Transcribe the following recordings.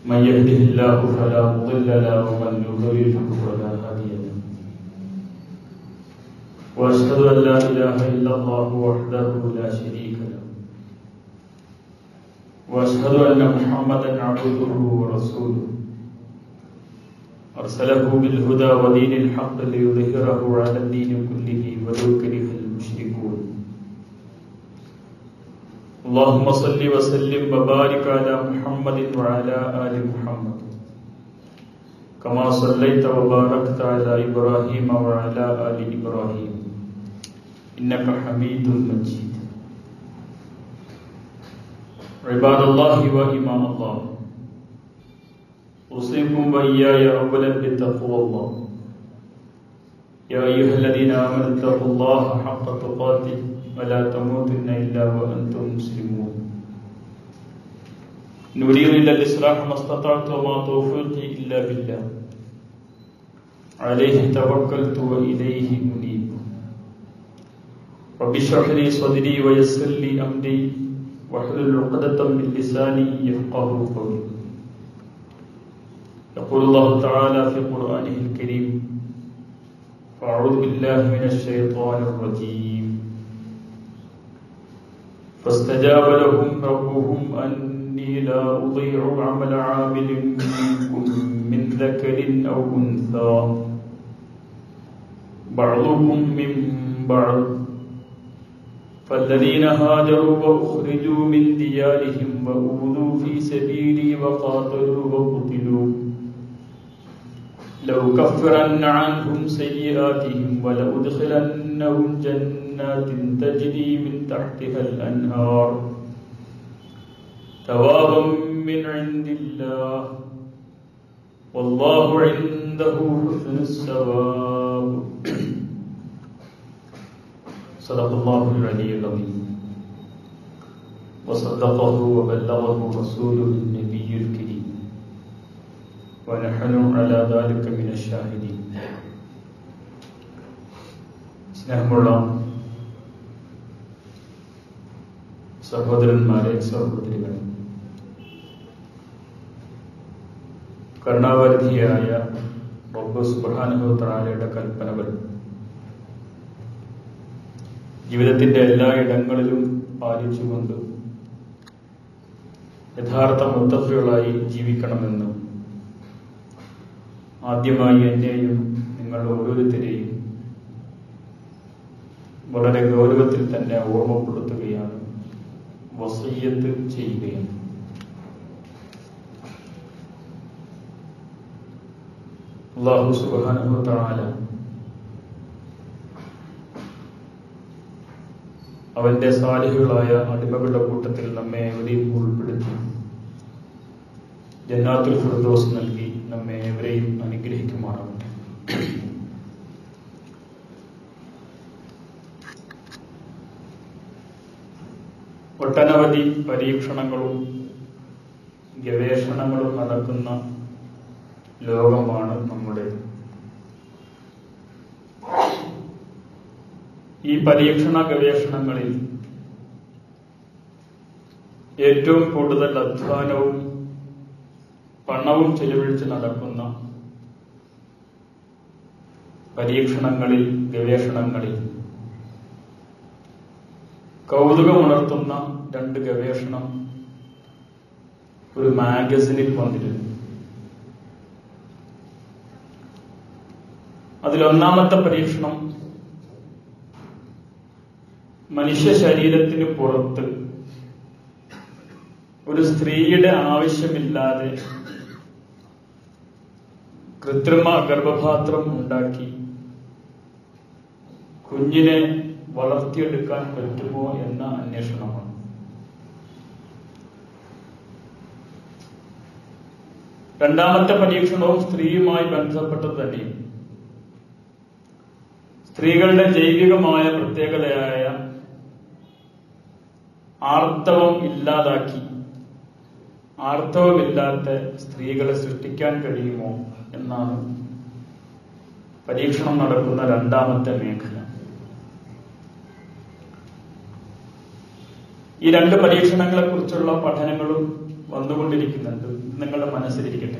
من يهده الله فلا مضل له ومن يضلله فلا هادي له واشهد ان لا اله الا الله وحده لا شريك له واشهد ان محمدا عبده ورسوله ارسله بالهدى ودين الحق ليظهره على الدين كله ولو كره المشركون اللهم صل وسلم وبارك على محمد وعلى ال محمد كما صليت وباركت على ابراهيم وعلى ال ابراهيم انك حميد مجيد عباد الله وامام الله اوصيكم واياي اولا بتقوى الله يا ايها الذين امنوا اتقوا الله حق تقاته ولا تموتن الا وانتم مسلمون نريد الا الاصلاح ما استطعت وما توفيقي الا بالله عليه توكلت واليه انيب رب اشرح لي صدري ويسر لي امري واحلل عقدة من لساني يفقه قولي يقول الله تعالى في قرآنه الكريم فأعوذ بالله من الشيطان الرجيم فاستجاب لهم ربهم أني لا أضيع عمل عامل منكم من ذكر أو أنثى بعضكم من بعض فالذين هاجروا وأخرجوا من ديارهم وأوذوا في سبيلي وقاتلوا وقتلوا لأكفرن عنهم سيئاتهم ولأدخلنهم جنات تجري من تحتها الأنهار ثوابا من عند الله والله عنده حسن الثواب صدق الله العلي العظيم وصدقه وبلغه رسوله النبي الكريم ونحن على ذلك من الشاهدين സ്നേഹമുള്ള സഹോദരന്മാരെ സഹോദരികളെ കരുണാവധിയായ റബ്ബ് സുബ്രഹാനുഭവത്താലയുടെ കൽപ്പനകൾ ജീവിതത്തിന്റെ എല്ലാ ഇടങ്ങളിലും പാലിച്ചുകൊണ്ട് യഥാർത്ഥ മുത്തഫികളായി ജീവിക്കണമെന്ന് ആദ്യമായി എന്നെയും നിങ്ങൾ ഓരോരുത്തരെയും വളരെ ഗൗരവത്തിൽ തന്നെ ഓർമ്മപ്പെടുത്തുകയാണ് വസയ്യത്ത് ചെയ്യുകയാണ് അള്ളാഹു സുബാനുഭവത്താല അവന്റെ സാലിഹുകളായ അടിമകളുടെ കൂട്ടത്തിൽ നമ്മെ എവരെയും ഉൾപ്പെടുത്തി ജന്നാത്തുൽ ഫിർദോസ് നൽകി നമ്മെ എവരെയും അനുഗ്രഹിക്കുമാറാവട്ടെ ഒട്ടനവധി പരീക്ഷണങ്ങളും ഗവേഷണങ്ങളും നടക്കുന്ന ലോകമാണ് നമ്മുടെ ഈ പരീക്ഷണ ഗവേഷണങ്ങളിൽ ഏറ്റവും കൂടുതൽ അധ്വാനവും പണവും ചെലവഴിച്ച് നടക്കുന്ന പരീക്ഷണങ്ങളിൽ ഗവേഷണങ്ങളിൽ കൗതുകമുണർത്തുന്ന രണ്ട് ഗവേഷണം ഒരു മാഗസിനിൽ വന്നിരുന്നു അതിലൊന്നാമത്തെ പരീക്ഷണം മനുഷ്യ ശരീരത്തിന് പുറത്ത് ഒരു സ്ത്രീയുടെ ആവശ്യമില്ലാതെ കൃത്രിമ ഗർഭപാത്രം ഉണ്ടാക്കി കുഞ്ഞിനെ വളർത്തിയെടുക്കാൻ പറ്റുമോ എന്ന അന്വേഷണമാണ് രണ്ടാമത്തെ പരീക്ഷണവും സ്ത്രീയുമായി ബന്ധപ്പെട്ടത് തന്നെയും സ്ത്രീകളുടെ ജൈവികമായ പ്രത്യേകതയായ ആർത്തവം ഇല്ലാതാക്കി ആർത്തവമില്ലാത്ത സ്ത്രീകളെ സൃഷ്ടിക്കാൻ കഴിയുമോ എന്നാണ് പരീക്ഷണം നടക്കുന്ന രണ്ടാമത്തെ മേഖല ഈ രണ്ട് പരീക്ഷണങ്ങളെ കുറിച്ചുള്ള പഠനങ്ങളും വന്നുകൊണ്ടിരിക്കുന്നുണ്ട് നിങ്ങളുടെ മനസ്സിലിരിക്കട്ടെ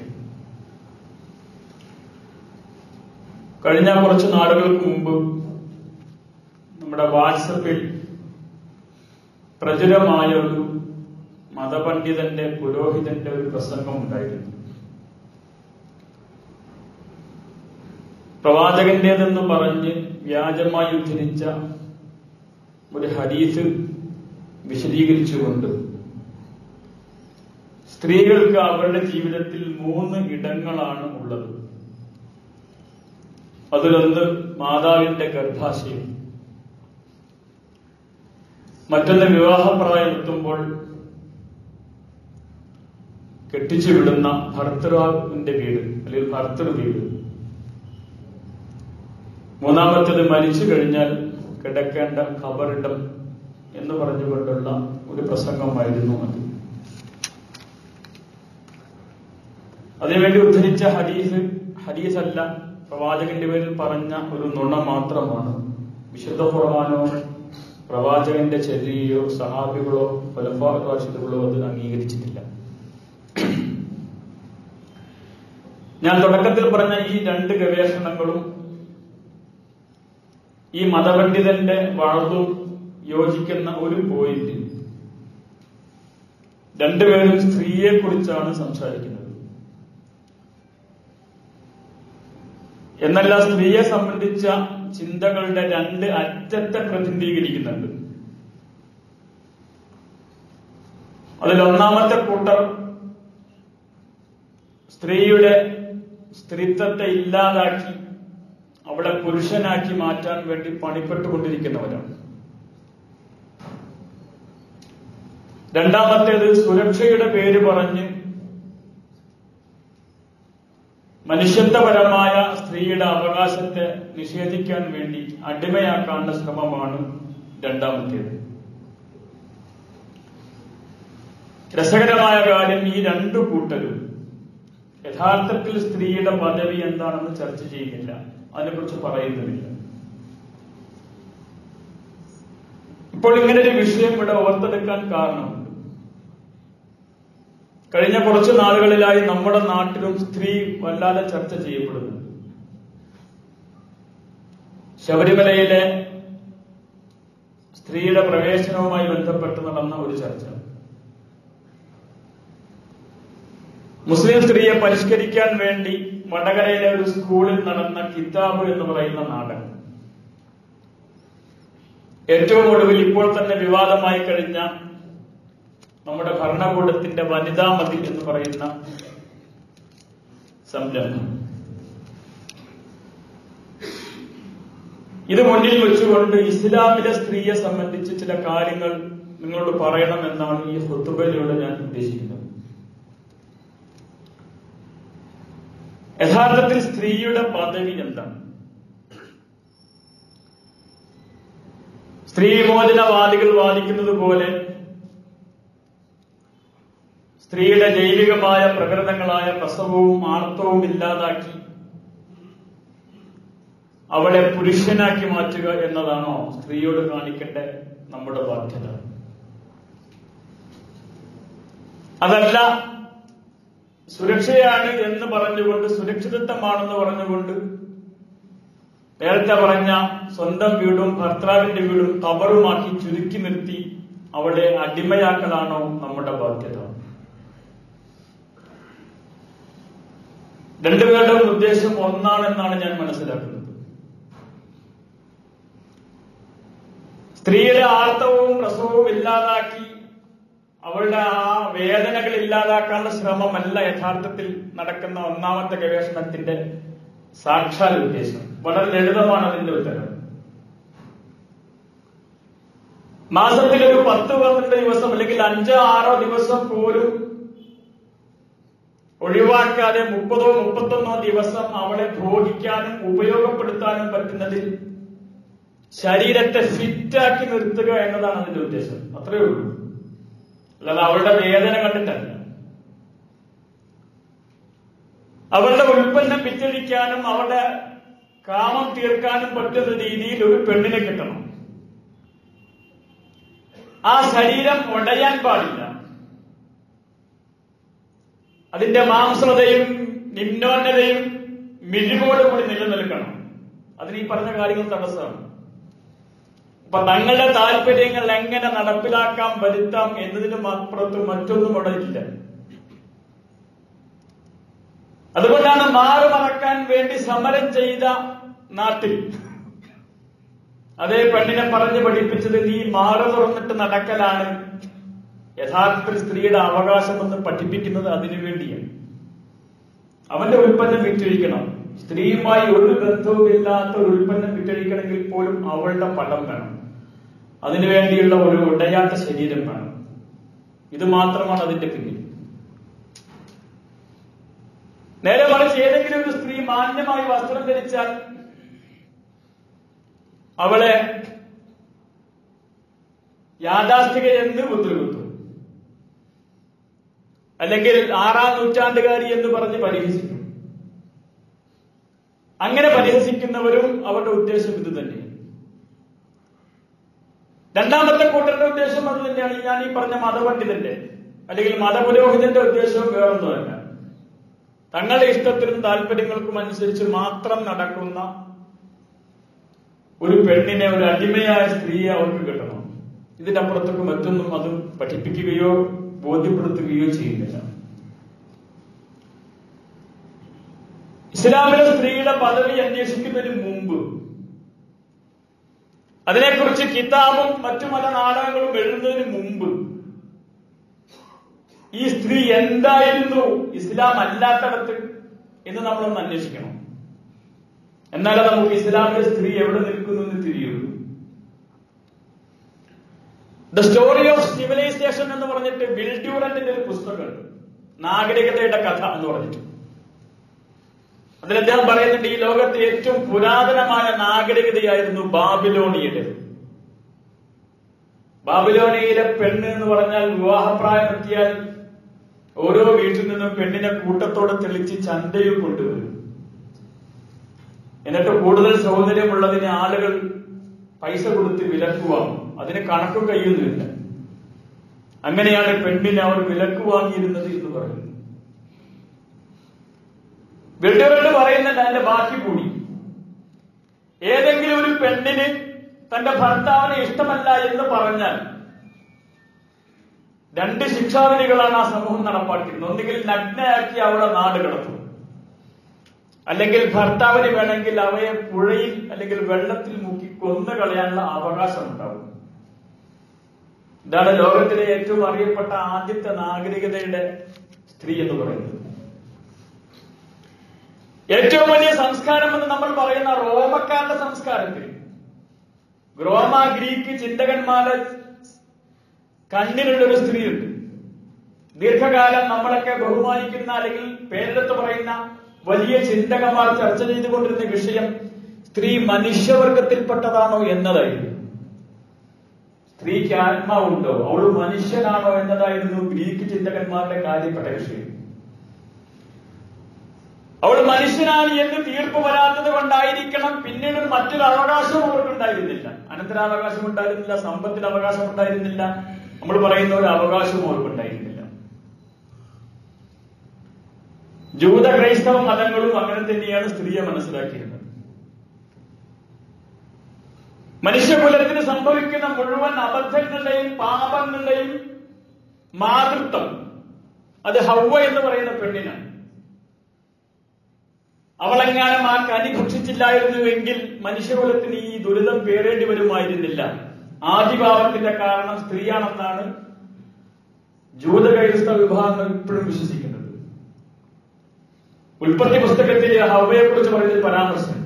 കഴിഞ്ഞ കുറച്ച് നാളുകൾക്ക് മുമ്പ് നമ്മുടെ വാട്സപ്പിൽ പ്രചുരമായ ഒരു മതപണ്ഡിതന്റെ പുരോഹിതന്റെ ഒരു പ്രസംഗം ഉണ്ടായിരുന്നു പ്രവാചകന്റേതെന്ന് പറഞ്ഞ് വ്യാജമായി ഉദ്ധരിച്ച ഒരു ഹദീസ് വിശദീകരിച്ചുകൊണ്ട് സ്ത്രീകൾക്ക് അവരുടെ ജീവിതത്തിൽ മൂന്ന് ഇടങ്ങളാണ് ഉള്ളത് അതിലൊന്ന് മാതാവിന്റെ ഗർഭാശയം മറ്റൊന്ന് വിവാഹപ്രായം എത്തുമ്പോൾ കെട്ടിച്ചു വിടുന്ന ഭർത്തൃവിന്റെ വീട് അല്ലെങ്കിൽ ഭർത്തൃ വീട് മൂന്നാമത്തേത് മരിച്ചു കഴിഞ്ഞാൽ കിടക്കേണ്ട ഖബറിടം എന്ന് പറഞ്ഞുകൊണ്ടുള്ള ഒരു പ്രസംഗമായിരുന്നു അത് അതിനുവേണ്ടി ഉദ്ധരിച്ച ഹദീസ് ഹദീസ് അല്ല പ്രവാചകന്റെ പേരിൽ പറഞ്ഞ ഒരു നുണ മാത്രമാണ് വിശുദ്ധ ഖുർആാനോ പ്രവാചകന്റെ ചര്യയോ സഹാബികളോ ഫലഫാഷിദുകളോ അത് അംഗീകരിച്ചിട്ടില്ല ഞാൻ തുടക്കത്തിൽ പറഞ്ഞ ഈ രണ്ട് ഗവേഷണങ്ങളും ഈ മതപണ്ഡിതന്റെ വളർന്നും യോജിക്കുന്ന ഒരു പോയിന്റ് രണ്ടുപേരും സ്ത്രീയെ കുറിച്ചാണ് സംസാരിക്കുന്നത് എന്നല്ല സ്ത്രീയെ സംബന്ധിച്ച ചിന്തകളുടെ രണ്ട് അറ്റത്തെ പ്രതിനിധീകരിക്കുന്നുണ്ട് അതിൽ ഒന്നാമത്തെ കൂട്ടർ സ്ത്രീയുടെ സ്ത്രീത്വത്തെ ഇല്ലാതാക്കി അവളെ പുരുഷനാക്കി മാറ്റാൻ വേണ്ടി പണിപ്പെട്ടുകൊണ്ടിരിക്കുന്നവരാണ് രണ്ടാമത്തേത് സുരക്ഷയുടെ പേര് പറഞ്ഞ് മനുഷ്യത്വപരമായ സ്ത്രീയുടെ അവകാശത്തെ നിഷേധിക്കാൻ വേണ്ടി അടിമയാക്കാനുള്ള ശ്രമമാണ് രണ്ടാമത്തേത് രസകരമായ കാര്യം ഈ രണ്ടു കൂട്ടരും യഥാർത്ഥത്തിൽ സ്ത്രീയുടെ പദവി എന്താണെന്ന് ചർച്ച ചെയ്യുന്നില്ല അതിനെക്കുറിച്ച് പറയുന്നുമില്ല ഇപ്പോൾ ഇങ്ങനെ ഒരു വിഷയം ഇവിടെ ഓർത്തെടുക്കാൻ കാരണമുണ്ട് കഴിഞ്ഞ കുറച്ചു നാളുകളിലായി നമ്മുടെ നാട്ടിലും സ്ത്രീ വല്ലാതെ ചർച്ച ചെയ്യപ്പെടുന്നുണ്ട് ശബരിമലയിലെ സ്ത്രീയുടെ പ്രവേശനവുമായി ബന്ധപ്പെട്ട് നടന്ന ഒരു ചർച്ച മുസ്ലിം സ്ത്രീയെ പരിഷ്കരിക്കാൻ വേണ്ടി വടകരയിലെ ഒരു സ്കൂളിൽ നടന്ന കിതാബ് എന്ന് പറയുന്ന നാടകം ഏറ്റവും ഒടുവിൽ ഇപ്പോൾ തന്നെ വിവാദമായി കഴിഞ്ഞ നമ്മുടെ ഭരണകൂടത്തിന്റെ വനിതാ മതി എന്ന് പറയുന്ന സംരംഭം ഇത് മുന്നിൽ വെച്ചുകൊണ്ട് ഇസ്ലാമിലെ സ്ത്രീയെ സംബന്ധിച്ച് ചില കാര്യങ്ങൾ നിങ്ങളോട് പറയണമെന്നാണ് ഈ ഹുത്തുബയിലൂടെ ഞാൻ ഉദ്ദേശിക്കുന്നത് യഥാർത്ഥത്തിൽ സ്ത്രീയുടെ പദവി എന്താണ് സ്ത്രീ വിമോചനവാദികൾ വാദിക്കുന്നത് പോലെ സ്ത്രീയുടെ ജൈവികമായ പ്രകൃതങ്ങളായ പ്രസവവും ആർത്തവും ഇല്ലാതാക്കി അവളെ പുരുഷനാക്കി മാറ്റുക എന്നതാണോ സ്ത്രീയോട് കാണിക്കേണ്ട നമ്മുടെ ബാധ്യത അതല്ല സുരക്ഷയാണ് എന്ന് പറഞ്ഞുകൊണ്ട് സുരക്ഷിതത്വമാണെന്ന് പറഞ്ഞുകൊണ്ട് നേരത്തെ പറഞ്ഞ സ്വന്തം വീടും ഭർത്താവിന്റെ വീടും കബറുമാക്കി ചുരുക്കി നിർത്തി അവളെ അടിമയാക്കലാണോ നമ്മുടെ ബാധ്യത രണ്ടുപേരുടെയും ഉദ്ദേശം ഒന്നാണെന്നാണ് ഞാൻ മനസ്സിലാക്കുന്നത് സ്ത്രീയുടെ ആർത്തവവും പ്രസവവും ഇല്ലാതാക്കി അവളുടെ ആ വേദനകൾ ഇല്ലാതാക്കാനുള്ള ശ്രമമല്ല യഥാർത്ഥത്തിൽ നടക്കുന്ന ഒന്നാമത്തെ ഗവേഷണത്തിന്റെ സാക്ഷാൽ ഉദ്ദേശം വളരെ ലളിതമാണ് അതിന്റെ ഉത്തരം മാസത്തിൽ ഒരു പത്ത് പന്ത്രണ്ട് ദിവസം അല്ലെങ്കിൽ അഞ്ചോ ആറോ ദിവസം പോലും ഒഴിവാക്കാതെ മുപ്പതോ മുപ്പത്തൊന്നോ ദിവസം അവളെ ഭോഗിക്കാനും ഉപയോഗപ്പെടുത്താനും പറ്റുന്നതിൽ ശരീരത്തെ ഫിറ്റാക്കി നിർത്തുക എന്നതാണ് അതിന്റെ ഉദ്ദേശം അത്രയേ ഉള്ളൂ അല്ലാതെ അവളുടെ വേദന കണ്ടിട്ടല്ല അവളുടെ ഉൽപ്പന്നം വിറ്റഴിക്കാനും അവളുടെ കാമം തീർക്കാനും പറ്റുന്ന രീതിയിൽ ഒരു പെണ്ണിനെ കിട്ടണം ആ ശരീരം ഉടയാൻ പാടില്ല അതിന്റെ മാംസതയും നിമ്നോന്നതയും മിഴിവോടുകൂടി നിലനിൽക്കണം അതിന് ഈ പറഞ്ഞ കാര്യങ്ങൾ തടസ്സമാണ് അപ്പൊ തങ്ങളുടെ താല്പര്യങ്ങൾ എങ്ങനെ നടപ്പിലാക്കാം വരുത്താം എന്നതിനും അപ്പുറത്ത് മറ്റൊന്നും അവിടെ ഇല്ല അതുകൊണ്ടാണ് മാറു മറക്കാൻ വേണ്ടി സമരം ചെയ്ത നാട്ടിൽ അതേ പെണ്ണിനെ പറഞ്ഞ് പഠിപ്പിച്ചത് നീ മാറു തുറന്നിട്ട് നടക്കലാണ് യഥാർത്ഥത്തിൽ സ്ത്രീയുടെ അവകാശമെന്ന് പഠിപ്പിക്കുന്നത് അതിനു വേണ്ടിയാണ് അവന്റെ ഉൽപ്പന്നം വിറ്റഴിക്കണം സ്ത്രീയുമായി ഒരു ബന്ധവുമില്ലാത്ത ഒരു ഉൽപ്പന്നം വിറ്റഴിക്കണമെങ്കിൽ പോലും അവളുടെ പടം വേണം അതിനുവേണ്ടിയുള്ള ഒരു ഉടയാത്ത ശരീരം വേണം ഇത് മാത്രമാണ് അതിന്റെ പിന്നിൽ നേരെ മറിച്ച് ഏതെങ്കിലും ഒരു സ്ത്രീ മാന്യമായി വസ്ത്രം ധരിച്ചാൽ അവളെ യാഥാസ്ഥിക എന്ന് കുത്തുകുത്തും അല്ലെങ്കിൽ ആറാം നൂറ്റാണ്ടുകാരി എന്ന് പറഞ്ഞ് പരിഹസിക്കും അങ്ങനെ പരിഹസിക്കുന്നവരും അവരുടെ ഉദ്ദേശം ഇത് തന്നെയാണ് രണ്ടാമത്തെ കൂട്ടരുടെ ഉദ്ദേശം അത് തന്നെയാണ് ഞാൻ ഈ പറഞ്ഞ മതപണ്ഡിതന്റെ അല്ലെങ്കിൽ മതപുരോഹിതന്റെ ഉദ്ദേശവും വേറൊന്നുമല്ല തങ്ങളുടെ ഇഷ്ടത്തിനും താല്പര്യങ്ങൾക്കും അനുസരിച്ച് മാത്രം നടക്കുന്ന ഒരു പെണ്ണിനെ ഒരു അടിമയായ സ്ത്രീയെ അവർക്ക് കിട്ടണം ഇതിന്റെ അപ്പുറത്തൊക്കെ മറ്റൊന്നും അത് പഠിപ്പിക്കുകയോ ബോധ്യപ്പെടുത്തുകയോ ചെയ്യുന്നില്ല ഇസ്ലാമിലെ സ്ത്രീയുടെ പദവി അന്വേഷിക്കുന്നതിന് മുമ്പ് അതിനെക്കുറിച്ച് കിതാബും മറ്റു പല നാടകങ്ങളും എഴുതുന്നതിന് മുമ്പ് ഈ സ്ത്രീ എന്തായിരുന്നു ഇസ്ലാം അല്ലാത്തടത്ത് എന്ന് നമ്മളൊന്ന് അന്വേഷിക്കണം എന്നാലേ നമുക്ക് ഇസ്ലാമിലെ സ്ത്രീ എവിടെ നിൽക്കുന്നു എന്ന് തിരിയുള്ളൂ ദ സ്റ്റോറി ഓഫ് സിവിലൈസേഷൻ എന്ന് പറഞ്ഞിട്ട് ബിൽഡ്യൂറന്റിന്റെ ഒരു പുസ്തകമുണ്ട് നാഗരികതയുടെ കഥ എന്ന് പറഞ്ഞിട്ട് അതിൽ അദ്ദേഹം പറയുന്നുണ്ട് ഈ ലോകത്തെ ഏറ്റവും പുരാതനമായ നാഗരികതയായിരുന്നു ബാബിലോണിയുടെ ബാബിലോണിയയിലെ പെണ്ണ് എന്ന് പറഞ്ഞാൽ വിവാഹപ്രായം എത്തിയാൽ ഓരോ വീട്ടിൽ നിന്നും പെണ്ണിനെ കൂട്ടത്തോടെ തെളിച്ച് ചന്തയിൽ കൊണ്ടുവരും എന്നിട്ട് കൂടുതൽ സൗന്ദര്യമുള്ളതിന് ആളുകൾ പൈസ കൊടുത്ത് വിലക്ക് വാങ്ങും അതിന് കണക്കും കഴിയുന്നില്ല അങ്ങനെയാണ് പെണ്ണിനെ അവർ വിലക്ക് വാങ്ങിയിരുന്നത് എന്ന് പറയുന്നത് വെള്ളിവെള്ളി പറയുന്നുണ്ട് അതിന്റെ ബാക്കി കൂടി ഏതെങ്കിലും ഒരു പെണ്ണിന് തന്റെ ഭർത്താവിനെ ഇഷ്ടമല്ല എന്ന് പറഞ്ഞാൽ രണ്ട് ശിക്ഷാവിധികളാണ് ആ സമൂഹം നടപ്പാക്കിയിരുന്നത് ഒന്നുകിൽ നഗ്നയാക്കി അവളെ നാട് കിടത്തും അല്ലെങ്കിൽ ഭർത്താവിന് വേണമെങ്കിൽ അവയെ പുഴയിൽ അല്ലെങ്കിൽ വെള്ളത്തിൽ മുക്കി കൊന്നു കളയാനുള്ള അവകാശം ഉണ്ടാവും ഇതാണ് ലോകത്തിലെ ഏറ്റവും അറിയപ്പെട്ട ആദ്യത്തെ നാഗരികതയുടെ സ്ത്രീ എന്ന് പറയുന്നത് ഏറ്റവും വലിയ സംസ്കാരം എന്ന് നമ്മൾ പറയുന്ന റോമക്കാരുടെ സംസ്കാരത്തിൽ റോമ ഗ്രീക്ക് ചിന്തകന്മാരെ കണ്ണിലുള്ള ഒരു സ്ത്രീയുണ്ട് ദീർഘകാലം നമ്മളൊക്കെ ബഹുമാനിക്കുന്ന അല്ലെങ്കിൽ പേരെടുത്ത് പറയുന്ന വലിയ ചിന്തകന്മാർ ചർച്ച ചെയ്തുകൊണ്ടിരുന്ന വിഷയം സ്ത്രീ മനുഷ്യവർഗത്തിൽപ്പെട്ടതാണോ എന്നതായിരുന്നു സ്ത്രീക്ക് ആത്മാവുണ്ടോ അവൾ മനുഷ്യനാണോ എന്നതായിരുന്നു ഗ്രീക്ക് ചിന്തകന്മാരുടെ കാര്യപ്പെട്ട വിഷയം അവൾ മനുഷ്യനാണ് എന്ന് തീർപ്പ് വരാത്തത് കൊണ്ടായിരിക്കണം പിന്നീട് മറ്റൊരു അവകാശവും അവർക്കുണ്ടായിരുന്നില്ല അനന്തരാവകാശം ഉണ്ടായിരുന്നില്ല സമ്പത്തിന് അവകാശം ഉണ്ടായിരുന്നില്ല നമ്മൾ പറയുന്ന ഒരു അവകാശവും അവർക്കുണ്ടായിരുന്നില്ല ജൂത ക്രൈസ്തവ മതങ്ങളും അങ്ങനെ തന്നെയാണ് സ്ത്രീയെ മനസ്സിലാക്കിയിരുന്നത് മനുഷ്യകുലത്തിന് സംഭവിക്കുന്ന മുഴുവൻ അബദ്ധങ്ങളുടെയും പാപങ്ങളുടെയും മാതൃത്വം അത് ഹൗവ എന്ന് പറയുന്ന പെണ്ണിനാണ് അവളെങ്ങാനും ആ കനി ഭക്ഷിച്ചില്ലായിരുന്നുവെങ്കിൽ മനുഷ്യകുലത്തിന് ഈ ദുരിതം പേറേണ്ടി വരുമായിരുന്നില്ല ആദിഭാവത്തിന്റെ കാരണം സ്ത്രീയാണെന്നാണ് ജൂത ക്രൈസ്തവ വിഭാഗങ്ങൾ ഇപ്പോഴും വിശ്വസിക്കുന്നത് ഉൽപ്പത്തി പുസ്തകത്തിൽ ഹവയെ കുറിച്ച് പറയുന്ന പരാമർശം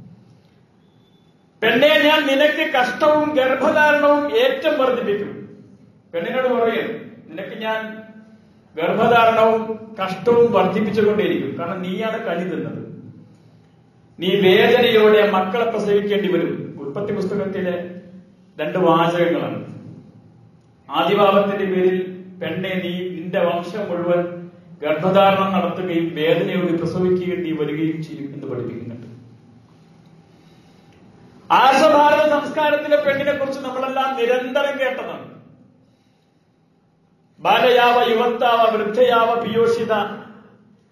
പെണ്ണെ ഞാൻ നിനക്ക് കഷ്ടവും ഗർഭധാരണവും ഏറ്റവും വർദ്ധിപ്പിക്കും പെണ്ണിനോട് പറയും നിനക്ക് ഞാൻ ഗർഭധാരണവും കഷ്ടവും വർദ്ധിപ്പിച്ചുകൊണ്ടേയിരിക്കും കാരണം നീയാണ് കനി തിന്നത് നീ വേദനയോടെ മക്കളെ പ്രസവിക്കേണ്ടി വരും ഉൽപ്പത്തി പുസ്തകത്തിലെ രണ്ട് വാചകങ്ങളാണ് ആദിഭാവത്തിന്റെ പേരിൽ പെണ്ണെ നീ നിന്റെ വംശം മുഴുവൻ ഗർഭധാരണം നടത്തുകയും വേദനയോട് പ്രസവിക്കേണ്ടി വരികയും ചെയ്യും എന്ന് പഠിപ്പിക്കുന്നുണ്ട് ആർഷഭാരത സംസ്കാരത്തിലെ പെണ്ണിനെ കുറിച്ച് നമ്മളെല്ലാം നിരന്തരം കേട്ടതാണ് ബാലയാവ യുവത്താവ വൃദ്ധയാവ പിയോഷിത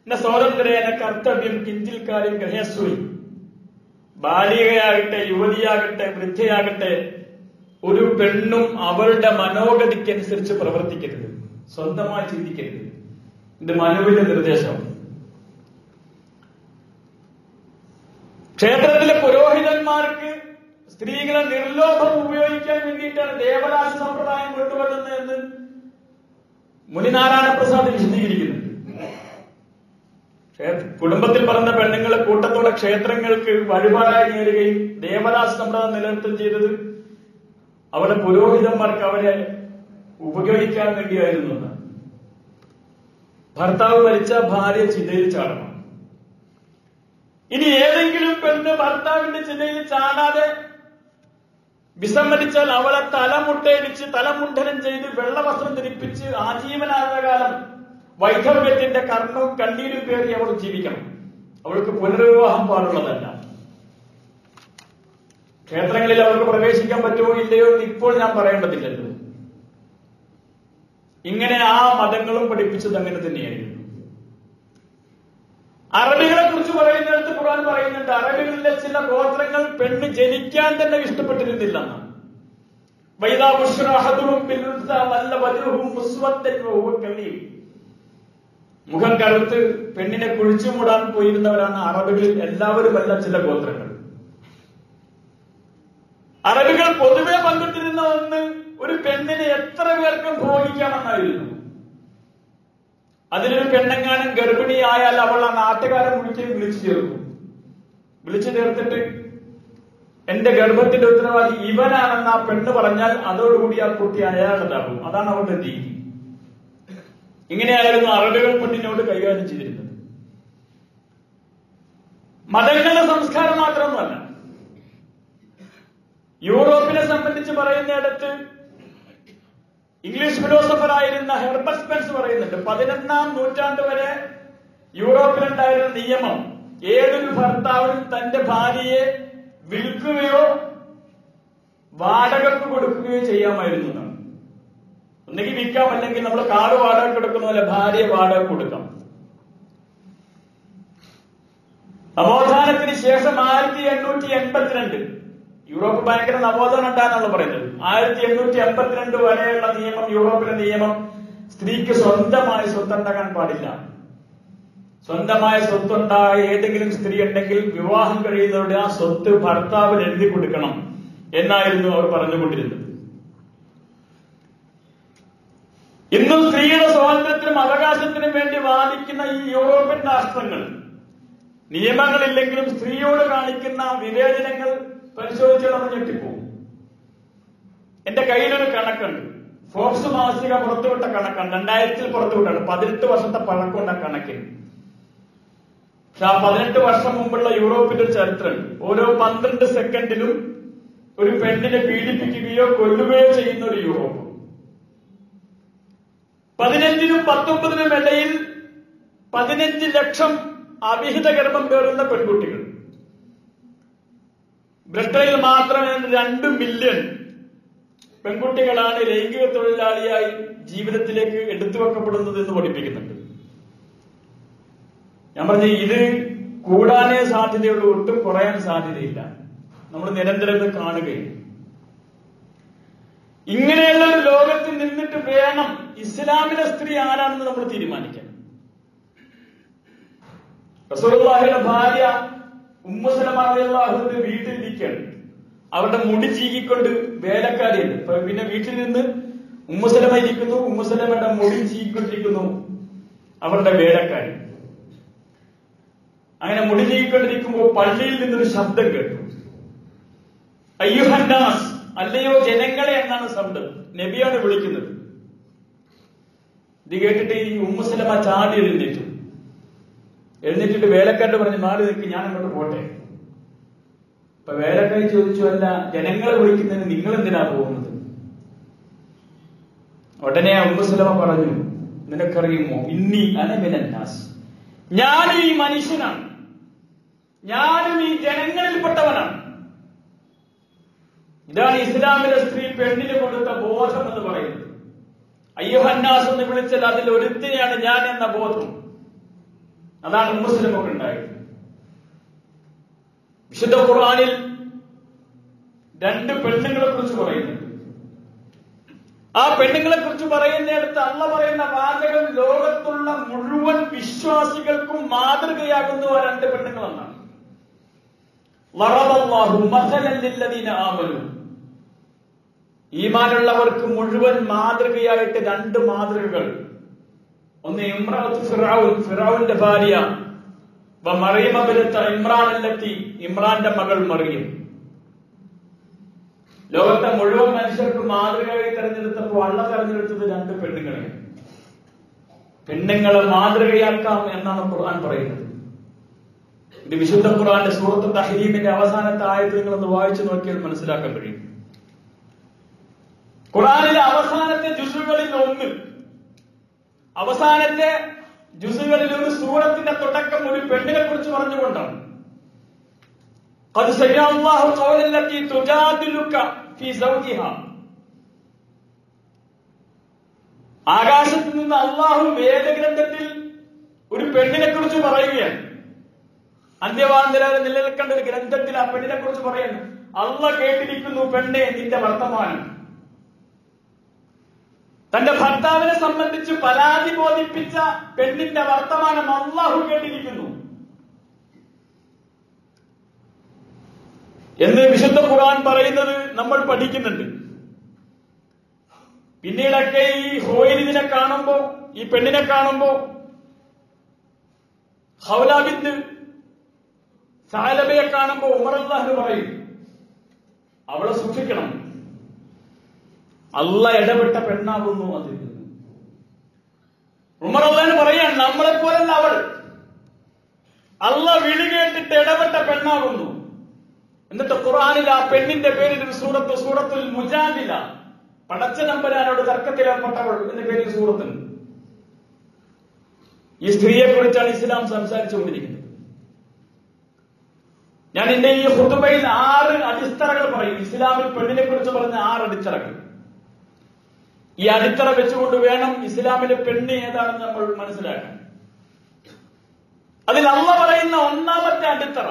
എന്ന സ്വാതന്ത്ര്യേന കർത്തവ്യം കിഞ്ചിൽ കാര്യം ഗ്രഹസ്വി ബാലികയാകട്ടെ യുവതിയാകട്ടെ വൃദ്ധയാകട്ടെ ഒരു പെണ്ണും അവളുടെ മനോഗതിക്കനുസരിച്ച് പ്രവർത്തിക്കരുത് സ്വന്തമായി ചിന്തിക്കരുത് ഇത് മനുവിന്റെ നിർദ്ദേശം ക്ഷേത്രത്തിലെ പുരോഹിതന്മാർക്ക് സ്ത്രീകളെ നിർലോഭം ഉപയോഗിക്കാൻ വേണ്ടിയിട്ടാണ് ദേവദാസ സമ്പ്രദായം കൊണ്ടുവരുന്നത് എന്ന് മുനിനാരായണ പ്രസാദ് വിശദീകരിക്കുന്നുണ്ട് ക്ഷേത്ര- കുടുംബത്തിൽ പറഞ്ഞ പെണ്ണുങ്ങളെ കൂട്ടത്തോടെ ക്ഷേത്രങ്ങൾക്ക് വഴിപാടായി നേരുകയും ദേവദാസ സമ്പ്രദായം നിലനിർത്തുകയും ചെയ്തത് അവരുടെ പുരോഹിതന്മാർക്ക് അവരെ ഉപയോഗിക്കാൻ വേണ്ടിയായിരുന്നു എന്ന്. ഭർത്താവ് മരിച്ച ഭാര്യ ചിതയിൽ ചാടണം ഇനി ഏതെങ്കിലും പെണ്ണ് ഭർത്താവിന്റെ ചിതയിൽ ചാടാതെ വിസമ്മതിച്ചാൽ അവളെ തലമുട്ടയടിച്ച് തലമുണ്ഡനം ചെയ്ത് വെള്ളവസ്ത്രം ധരിപ്പിച്ച് ആജീവനാന്തകാലം വൈധവ്യത്തിന്റെ കർണവും കണ്ണീരും പേറി അവൾ ജീവിക്കണം അവൾക്ക് പുനർവിവാഹം പാടുള്ളതല്ല ക്ഷേത്രങ്ങളിൽ അവർക്ക് പ്രവേശിക്കാൻ പറ്റുമോ ഇല്ലയോ എന്ന് ഇപ്പോൾ ഞാൻ പറയേണ്ടതില്ലല്ലോ ഇങ്ങനെ ആ മതങ്ങളും പഠിപ്പിച്ചത് അങ്ങനെ തന്നെയായിരുന്നു അറബികളെ കുറിച്ച് പറയുന്നിടത്ത് ഖുർആൻ പറയുന്നുണ്ട് അറബികളിലെ ചില ഗോത്രങ്ങൾ പെണ്ണ് ജനിക്കാൻ തന്നെ ഇഷ്ടപ്പെട്ടിരുന്നില്ലെന്ന് വൈദാബുഷ്റഹദുഹും ബിൽഉൻസ വല്ല വജ്ഹും മുസ്വദ്ദൻ വഹുവ കലീം. മുഖം കറുത്ത് പെണ്ണിനെ കുഴിച്ചു മൂടാൻ പോയിരുന്നവരാണ് അറബികളിൽ എല്ലാവരുമല്ല ചില ഗോത്രങ്ങൾ അറബികൾ പൊതുവെ പങ്കിട്ടിരുന്ന ഒന്ന് ഒരു പെണ്ണിനെ എത്ര പേർക്കും ഭോഗിക്കാമെന്നായിരുന്നു അതിലൊരു പെണ്ണെങ്ങാനും ഗർഭിണിയായാൽ അവൾ ആ നാട്ടുകാരെ വിളിച്ച് വിളിച്ചു ചേർക്കും വിളിച്ചു ചേർത്തിട്ട് എന്റെ ഗർഭത്തിന്റെ ഉത്തരവാദി ഇവനാണെന്ന് ആ പെണ്ണ് പറഞ്ഞാൽ അതോടുകൂടി ആ കുട്ടി അയാളുണ്ടാകും അതാണ് അവരുടെ രീതി ഇങ്ങനെയായിരുന്നു അറബികൾ പെണ്ണിനോട് കൈകാര്യം ചെയ്തിരുന്നത് മതങ്ങളുടെ സംസ്കാരം മാത്രമൊന്നുമല്ല യൂറോപ്പിനെ സംബന്ധിച്ച് പറയുന്നിടത്ത് ഇംഗ്ലീഷ് ഫിലോസഫർ ആയിരുന്ന ഹെർബർട്ട് സ്പെൻസ് പറയുന്നുണ്ട് പതിനൊന്നാം നൂറ്റാണ്ട് വരെ യൂറോപ്പിലുണ്ടായിരുന്ന നിയമം ഏതൊരു ഭർത്താവിനും തന്റെ ഭാര്യയെ വിൽക്കുകയോ വാടകക്ക് കൊടുക്കുകയോ ചെയ്യാമായിരുന്നു എന്നാണ് ഒന്നുകിൽ വിൽക്കാം അല്ലെങ്കിൽ നമ്മൾ കാറ് വാടക കൊടുക്കുന്ന പോലെ ഭാര്യയെ വാടക കൊടുക്കാം നവോത്ഥാനത്തിന് ശേഷം ആയിരത്തി എണ്ണൂറ്റി എൺപത്തിരണ്ട് യൂറോപ്പ് ഭയങ്കര നവോത്ഥാനം ഉണ്ടായെന്നാണ് പറയുന്നത് ആയിരത്തി എണ്ണൂറ്റി എൺപത്തിരണ്ട് വരെയുള്ള നിയമം യൂറോപ്പിലെ നിയമം സ്ത്രീക്ക് സ്വന്തമായി സ്വത്തുണ്ടാകാൻ പാടില്ല സ്വന്തമായ സ്വത്തുണ്ടായ ഏതെങ്കിലും സ്ത്രീ ഉണ്ടെങ്കിൽ വിവാഹം കഴിയുന്നവരുടെ ആ സ്വത്ത് ഭർത്താവിന് എഴുതി കൊടുക്കണം എന്നായിരുന്നു അവർ പറഞ്ഞുകൊണ്ടിരുന്നത് ഇന്നും സ്ത്രീയുടെ സ്വാതന്ത്ര്യത്തിനും അവകാശത്തിനും വേണ്ടി വാദിക്കുന്ന ഈ യൂറോപ്യൻ രാഷ്ട്രങ്ങൾ നിയമങ്ങളില്ലെങ്കിലും സ്ത്രീയോട് കാണിക്കുന്ന വിവേചനങ്ങൾ പരിശോധിച്ചാൽ നമ്മൾ ഞെട്ടിപ്പോകും എന്റെ കയ്യിലൊരു കണക്കുണ്ട് ഫോക്സ് മാസിക പുറത്തുവിട്ട കണക്കാണ് രണ്ടായിരത്തിൽ പുറത്തുവിട്ടാണ് പതിനെട്ട് വർഷത്തെ പഴക്കമുണ്ട് ആ കണക്കിന് പക്ഷെ ആ പതിനെട്ട് വർഷം മുമ്പുള്ള യൂറോപ്പിന്റെ ഒരു ചരിത്രമുണ്ട് ഓരോ പന്ത്രണ്ട് സെക്കൻഡിലും ഒരു പെണ്ണിനെ പീഡിപ്പിക്കുകയോ കൊല്ലുകയോ ചെയ്യുന്ന ഒരു യൂറോപ്പ് പതിനഞ്ചിനും പത്തൊമ്പതിനും ഇടയിൽ പതിനഞ്ച് ലക്ഷം അവിഹിത ഗർഭം പേറുന്ന പെൺകുട്ടികൾ ബ്രിട്ടനിൽ മാത്രമേ രണ്ട് മില്യൺ പെൺകുട്ടികളാണ് ലൈംഗിക തൊഴിലാളിയായി ജീവിതത്തിലേക്ക് എടുത്തു വെക്കപ്പെടുന്നത് എന്ന് പഠിപ്പിക്കുന്നുണ്ട് ഞാൻ പറഞ്ഞു ഇത് കൂടാനേ സാധ്യതയുള്ളൂ ഒട്ടും കുറയാൻ സാധ്യതയില്ല നമ്മൾ നിരന്തരം ഇത് കാണുകയും ഇങ്ങനെയുള്ള ഒരു ലോകത്തിൽ നിന്നിട്ട് വേണം ഇസ്ലാമിലെ സ്ത്രീ ആരാണെന്ന് നമ്മൾ തീരുമാനിക്കാൻ റസൂലുള്ളാഹിയുടെ ഭാര്യ ഉമ്മുസലമാഹുന്റെ വീട്ടിലിരിക്കുകയാണ് അവരുടെ മുടി ചീകിക്കൊണ്ട് വേലക്കാരിയുണ്ട് അപ്പൊ പിന്നെ വീട്ടിൽ നിന്ന് ഉമ്മുസലമ ഇരിക്കുന്നു ഉമ്മുസലമയുടെ മുടി ചീകിക്കൊണ്ടിരിക്കുന്നു അവരുടെ വേലക്കാരി അങ്ങനെ മുടി ചീകിക്കൊണ്ടിരിക്കുമ്പോൾ പള്ളിയിൽ നിന്നൊരു ശബ്ദം കേട്ടു അയ്യുഹന്നാസ് അല്ലയോ ജനങ്ങളെ എന്നാണ് ശബ്ദം നബിയാണ് വിളിക്കുന്നത് ഇത് കേട്ടിട്ട് ഈ ഉമ്മുസലമ ചാടി എഴുന്നേറ്റു എഴുന്നേറ്റിട്ട് വേലക്കാരുടെ പറഞ്ഞ് മാറി നിൽക്ക് ഞാൻ അങ്ങോട്ട് പോട്ടെ അപ്പൊ വേലക്കാരി ചോദിച്ചു അല്ല ജനങ്ങളെ വിളിക്കുന്നതിന് നിങ്ങൾ എന്തിനാ പോകുന്നത് ഉടനെ ഉമ്മുസലമ പറഞ്ഞു നിനക്കറിയുമോ ഇന്നി അനബിനാസ് ഞാനും ഈ മനുഷ്യനാണ് ഞാനും ഈ ജനങ്ങളിൽപ്പെട്ടവനാണ് ഇതാണ് ഇസ്ലാമിലെ സ്ത്രീ പെണ്ണിന് കൊടുത്ത ബോധം എന്ന് പറയുന്നത് അയ്യോഹന്നാസ് എന്ന് വിളിച്ചാൽ അതിൽ ഒരുത്തിനെയാണ് ഞാൻ എന്ന ബോധം അതാണ് മുസ്ലിമൊക്കെ ഉണ്ടായത് വിശുദ്ധ ഖുർആനിൽ രണ്ട് പെണ്ണുങ്ങളെ കുറിച്ച് പറയുന്നുണ്ട് ആ പെണ്ണുങ്ങളെ കുറിച്ച് പറയുന്നിടത്ത് അള്ള പറയുന്ന വാചകം ലോകത്തുള്ള മുഴുവൻ വിശ്വാസികൾക്കും മാതൃകയാകുന്നു ആ രണ്ട് പെണ്ണുങ്ങളെന്നാണ് വറബല്ലാഹു മസലൻ ലില്ലദീന ആമനു ഈമാനുള്ളവർക്ക് മുഴുവൻ മാതൃകയായിട്ട് രണ്ട് മാതൃകകൾ ഒന്ന് ഇമ്രാത്ത് ഫിറാവുൻ ഫിറാവുന്റെ ഭാര്യ മറിയമബിലത്ത ഇമ്രാനല്ലെത്തി ഇമ്രാന്റെ മകൾ മറിയം ലോകത്തെ മുഴുവൻ മനുഷ്യർക്ക് മാതൃകയായി തെരഞ്ഞെടുത്തപ്പോൾ അള്ള തെരഞ്ഞെടുത്തത് രണ്ട് പെണ്ണുങ്ങളെ പെണ്ണുങ്ങളെ മാതൃകയാക്കാം എന്നാണ് ഖുർആൻ പറയുന്നത് ഇത് വിശുദ്ധ ഖുർആന്റെ സൂറത്ത് തഹരീമിന്റെ അവസാനത്തെ ആയത് നിങ്ങളൊന്ന് വായിച്ചു നോക്കിയാൽ മനസ്സിലാക്കാൻ കഴിയും ഖുർആനിലെ അവസാനത്തെ ജുസുകളിൽ ഒന്ന് അവസാനത്തെ ജുസുകളിൽ ഒരു സൂറത്തിന്റെ തുടക്കം ഒരു പെണ്ണിനെ കുറിച്ച് പറഞ്ഞുകൊണ്ടാണ് قد سمع الله قول التي تجادلك في زوجها ആകാശത്ത് നിന്ന് അള്ളാഹു വേദഗ്രന്ഥത്തിൽ ഒരു പെണ്ണിനെ കുറിച്ച് പറയുകയാണ് അന്ത്യവാന്തരാതെ നിലനിൽക്കേണ്ട ഒരു ഗ്രന്ഥത്തിൽ ആ പെണ്ണിനെ കുറിച്ച് പറയുന്നു അള്ള കേട്ടിരിക്കുന്നു പെണ്ണെ നിന്റെ വർത്തമാനം തന്റെ ഭർത്താവിനെ സംബന്ധിച്ച് പരാതി ബോധിപ്പിച്ച പെണ്ണിന്റെ വർത്തമാനം അള്ളാഹു കേട്ടിരിക്കുന്നു എന്ന് വിശുദ്ധ ഖുർആൻ പറയുന്നത് നമ്മൾ പഠിക്കുന്നുണ്ട് പിന്നീടൊക്കെ ഈ ഹോയിലിനെ കാണുമ്പോ ഈ പെണ്ണിനെ കാണുമ്പോ ഹൗലാബിന്ദ് സാലബയെ കാണുമ്പോ ഉമർ അള്ളാഹ് പറയും അവളെ സൂക്ഷിക്കണം അല്ല ഇടപെട്ട പെണ്ണാകുന്നു അത് ഉമർ അള്ളാഹ് പറയാൻ നമ്മളെ പോലല്ല അവൾ അല്ല വിളി കേട്ടിട്ട് ഇടപെട്ട പെണ്ണാകുന്നു എന്നിട്ട് ഖുർആാനിൽ ആ പെണ്ണിന്റെ പേരിൽ ഒരു സൂറത്ത് സൂറത്തുൽ മുജാദില പടച്ച നമ്പരാനോട് തർക്കത്തിലേർപ്പെട്ടവൾ എന്ന പേരിൽ സൂറത്തുണ്ട് ഈ സ്ത്രീയെ കുറിച്ചാണ് ഇസ്ലാം സംസാരിച്ചുകൊണ്ടിരിക്കുന്നത് ഞാൻ എന്റെ ഈ ഹുദുബയിൽ ആറ് അടിത്തറകൾ പറയും ഇസ്ലാമിൽ പെണ്ണിനെ കുറിച്ച് പറഞ്ഞ ആറ് അടിത്തറകൾ ഈ അടിത്തറ വെച്ചുകൊണ്ട് വേണം ഇസ്ലാമിലെ പെണ്ണ് ഏതാണെന്ന് നമ്മൾ മനസ്സിലാക്കാൻ അതിൽ അള്ള പറയുന്ന ഒന്നാമത്തെ അടിത്തറ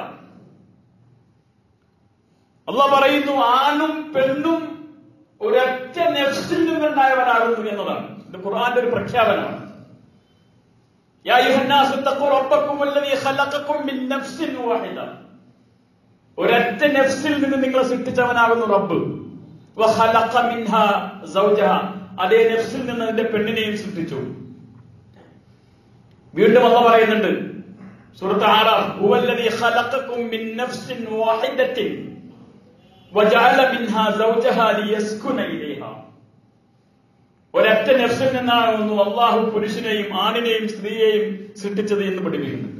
അള്ള പറയുന്നു ആണും പെണ്ണും ഒരൊറ്റ നെഫ്സിൽ നിന്നുണ്ടായവരാകുന്നു എന്നതാണ് ഇത് ഖുർആന്റെ ഒരു പ്രഖ്യാപനമാണ് യാ അയ്യുഹന്നാസു തഖൂ റബ്ബക്കും അല്ലദീ ഖലഖക്കും മിൻ നഫ്സിൻ വാഹിദ ഒരൊറ്റ നെഫ്സിൽ നിന്ന് നിങ്ങളെ സൃഷ്ടിച്ചവനാകുന്നു റബ്ബ് വഖലഖ മിൻഹാ സൗജഹ അതേ നെഫ്സിൽ നിന്ന് അതിന്റെ പെണ്ണിനെയും സൃഷ്ടിച്ചു വീണ്ടും അള്ള പറയുന്നുണ്ട് സൂറത്ത് ആറാം ഹുവല്ലദീ ഖലഖക്കും മിൻ നഫ്സിൻ വാഹിദത്തിൻ വജഅല മിൻഹാ സൗജഹ ലിയസ്കുന ഇലൈഹാ ഒരൊറ്റ നെഫ്സിൽ നിന്നാണ് അള്ളാഹു പുരുഷനെയും ആണിനെയും സ്ത്രീയെയും സൃഷ്ടിച്ചത് എന്ന് പഠിപ്പിക്കുന്നുണ്ട്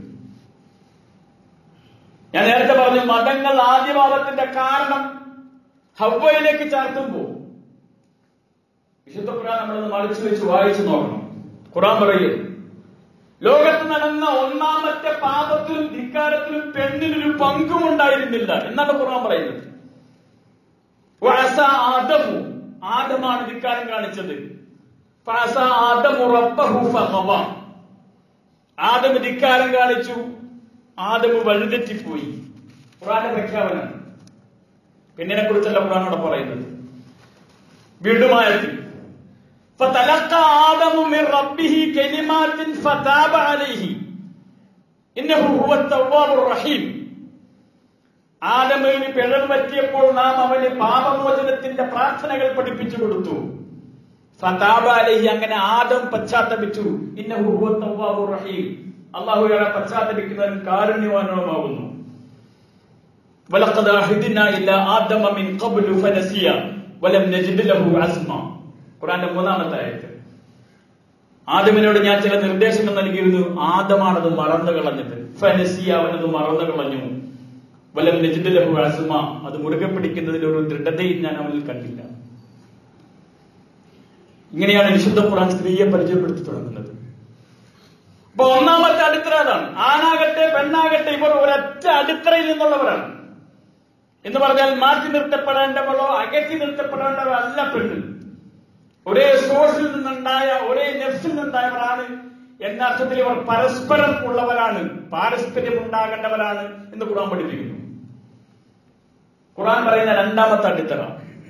ഞാൻ നേരത്തെ പറഞ്ഞു മതങ്ങൾ ആദ്യവാദത്തിന്റെ കാരണം ഹവ്വയിലേക്ക് ചേർത്തുമ്പോ വിശുദ്ധ ഖുർആൻ നമ്മളൊന്ന് മറിച്ചു വെച്ച് വായിച്ചു നോക്കണം ഖുറാൻ പറയും ലോകത്ത് നടന്ന ഒന്നാമത്തെ പാപത്തിലും ധിക്കാരത്തിലും പെണ്ണിനൊരു പങ്കും ഉണ്ടായിരുന്നില്ല എന്നാണ് ഖുർആൻ പറയുന്നത് വഅസ ആദമു ആദമാണ് ധിക്കാരം കാണിച്ചത് ഫഅസ ആദമു റബ്ബഹു ഫഗവ ആദം ധിക്കാരം കാണിച്ചു ആദമ് വഴിതെറ്റിപ്പോയി ഖുറാന്റെ പ്രഖ്യാപനം പെണ്ണിനെ കുറിച്ചല്ല ഖുറാൻ അവിടെ പറയുന്നത് വീണ്ടും ആയത്തിൽ فتلقى آدم من ربه كلمات فتاب عليه إنه هو التواب الرحيم ആദമിന് പിഴവ് പറ്റിയപ്പോൾ നാം അവന് പാപമോചനത്തിന്റെ പ്രാർത്ഥനകൾ പഠിപ്പിച്ചു കൊടുത്തു ഫതാബാലഹി അങ്ങനെ ആദം പശ്ചാത്തപിച്ചു ഇന്നഹു ഹുവ തവ്വാബുർ റഹീം അള്ളാഹു അയാളെ പശ്ചാത്തപിക്കുന്നവൻ കാരുണ്യവാനുമാകുന്നു വലഖദ് അഹദിന ഇല ആദമ മിൻ ഖബ്ലു ഫനസിയ വലം നജിദ് ലഹു അസ്മ ഖുർആന്റെ മൂന്നാമത്തെ ആയത്ത് ആദമിനോട് ഞാൻ ചില നിർദ്ദേശങ്ങൾ നൽകിയിരുന്നു ആദമാണത് മറന്നു കളഞ്ഞത് ഫനസിയ അവനത് മറന്നു കളഞ്ഞു വലം നജിദ് ലഹു അസ്മ അത് മുറുകെ പിടിക്കുന്നതിൽ ഒരു ദൃഢതയും ഞാൻ അവനിൽ കണ്ടില്ല ഇങ്ങനെയാണ് വിശുദ്ധ ഖുർആൻ സ്ത്രീയെ പരിചയപ്പെടുത്തി തുടങ്ങുന്നത് അപ്പൊ ഒന്നാമത്തെ അടിത്തറ അതാണ് ആണാകട്ടെ പെണ്ണാകട്ടെ ഇവർ ഒരൊറ്റ അടിത്തറയിൽ നിന്നുള്ളവരാണ് എന്ന് പറഞ്ഞാൽ മാറ്റി നിർത്തപ്പെടേണ്ടവളോ അകറ്റി നിർത്തപ്പെടേണ്ടവരോ അല്ല പെണ്ണ് ഒരേ സോഴ്സിൽ നിന്നുണ്ടായ ഒരേ നെഫ്സിൽ നിന്നുണ്ടായവരാണ് എന്ന അർത്ഥത്തിൽ ഇവർ പരസ്പരം ഉള്ളവരാണ് പാരസ്പര്യം ഉണ്ടാകേണ്ടവരാണ് എന്ന് ഖുർആൻ പഠിപ്പിക്കുന്നു ഖുർആൻ പറയുന്ന രണ്ടാമത്തെ അടിത്തറ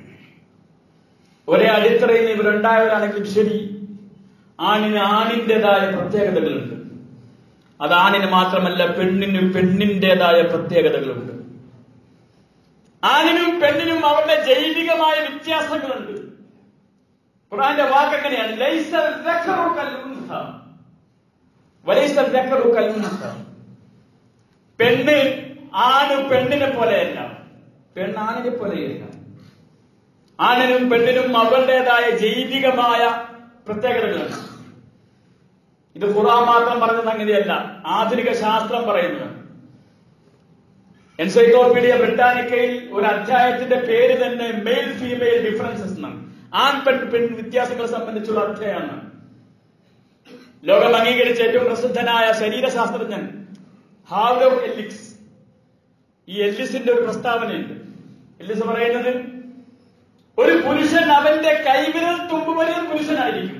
ഒരേ അടിത്തറയിൽ നിന്ന് ഇവരുണ്ടായവരാണെങ്കിലും ശരി ആണിന് ആണിൻ്റെതായ പ്രത്യേകതകളുണ്ട് അത് ആണിന് മാത്രമല്ല പെണ്ണിന് പെണ്ണിൻ്റെതായ പ്രത്യേകതകളുണ്ട് ആണിനും പെണ്ണിനും അവരുടെ ജൈവികമായ വ്യത്യാസങ്ങളുണ്ട് ഖുറാന്റെ വാക്ക് എങ്ങനെയാണ് ലൈസ ദക്കറു കൽ ഉൻസ. വലൈസ ദക്കറു കൽ ഉൻസ. പെണ്ണ് ആണ് പെണ്ണിനെ പോലെയല്ല പെണ്ണ് ആണിനെ പോലെയല്ല ആണിനും പെണ്ണിനും അവരുടേതായ ജൈവികമായ പ്രത്യേകതകളുണ്ട് ഇത് ഖുറാൻ മാത്രം പറഞ്ഞ സംഗതിയല്ല ആധുനിക ശാസ്ത്രം പറയുന്നത് എൻസൈക്ലോപീഡിയ ബ്രിട്ടാനിക്കയിൽ ഒരു അധ്യായത്തിന്റെ പേര് തന്നെ മെയിൽ ഫീമെയിൽ ഡിഫറൻസസ് എന്നാണ് ആൺ പെൺ പെൺ വ്യത്യാസങ്ങളെ സംബന്ധിച്ചുള്ള അധ്യായമാണ് ലോകം അംഗീകരിച്ച ഏറ്റവും പ്രസിദ്ധനായ ശരീരശാസ്ത്രജ്ഞൻ ഹാവ്ലോ എല്ലിക്സ് ഈ എല്ലിസിന്റെ ഒരു പ്രസ്താവനയുണ്ട് എല്ലിസ് പറയുന്നത് ഒരു പുരുഷൻ അവന്റെ കൈവിരൽ തുമ്പ് വരെയും പുരുഷനായിരിക്കും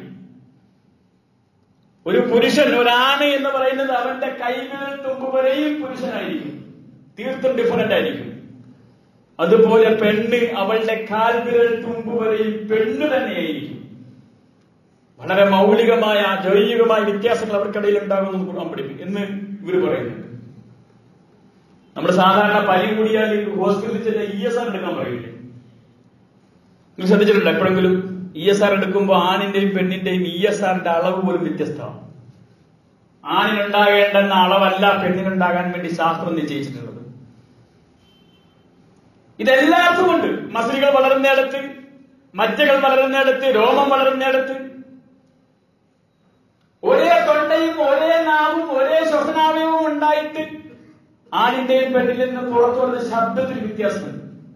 ഒരു പുരുഷൻ ഒരാണ് എന്ന് പറയുന്നത് അവന്റെ കൈവിരൽ തുമ്പ് വരെയും പുരുഷനായിരിക്കും തീർത്തും ഡിഫറന്റ് ആയിരിക്കും അതുപോലെ പെണ്ണ് അവളുടെ കാൽവിരൽ തുമ്പ് വരെയും പെണ്ണ് തന്നെയായിരിക്കും വളരെ മൗലികമായ ജൈവികമായ വ്യത്യാസങ്ങൾ അവർക്കിടയിൽ ഉണ്ടാകുമെന്ന് ഖുർആൻ പഠിപ്പിക്കും എന്ന് ഇവർ പറയുന്നുണ്ട് നമ്മൾ സാധാരണ പനി കൂടിയാൽ ഹോസ്പിറ്റലിൽ ചെന്ന ഇ എസ് ആർ എടുക്കാൻ പറയില്ലേ നിങ്ങൾ ശ്രദ്ധിച്ചിട്ടുണ്ട് എപ്പോഴെങ്കിലും ഇ എസ് ആർ എടുക്കുമ്പോൾ ആണിന്റെയും പെണ്ണിന്റെയും ഇ എസ് ആറിന്റെ അളവ് പോലും വ്യത്യസ്തമാണ് ആണിനുണ്ടാകേണ്ടെന്ന അളവല്ല പെണ്ണിനുണ്ടാകാൻ വേണ്ടി ശാസ്ത്രം നിശ്ചയിച്ചിട്ടുള്ളത് ഇതെല്ലാവർക്കും ഉണ്ട് മസിലുകൾ വളരുന്നിടത്ത് മജ്ജകൾ വളരുന്നിടത്ത് രോമം വളരുന്നിടത്ത് ഒരേ തൊണ്ടയും ഒരേ നാവും ഒരേ ശ്വസനാവയവും ഉണ്ടായിട്ട് ആണിന്റെയും പെണ്ണിൽ നിന്ന് പുറത്തു വരുന്ന ശബ്ദത്തിൽ വ്യത്യാസമുണ്ട്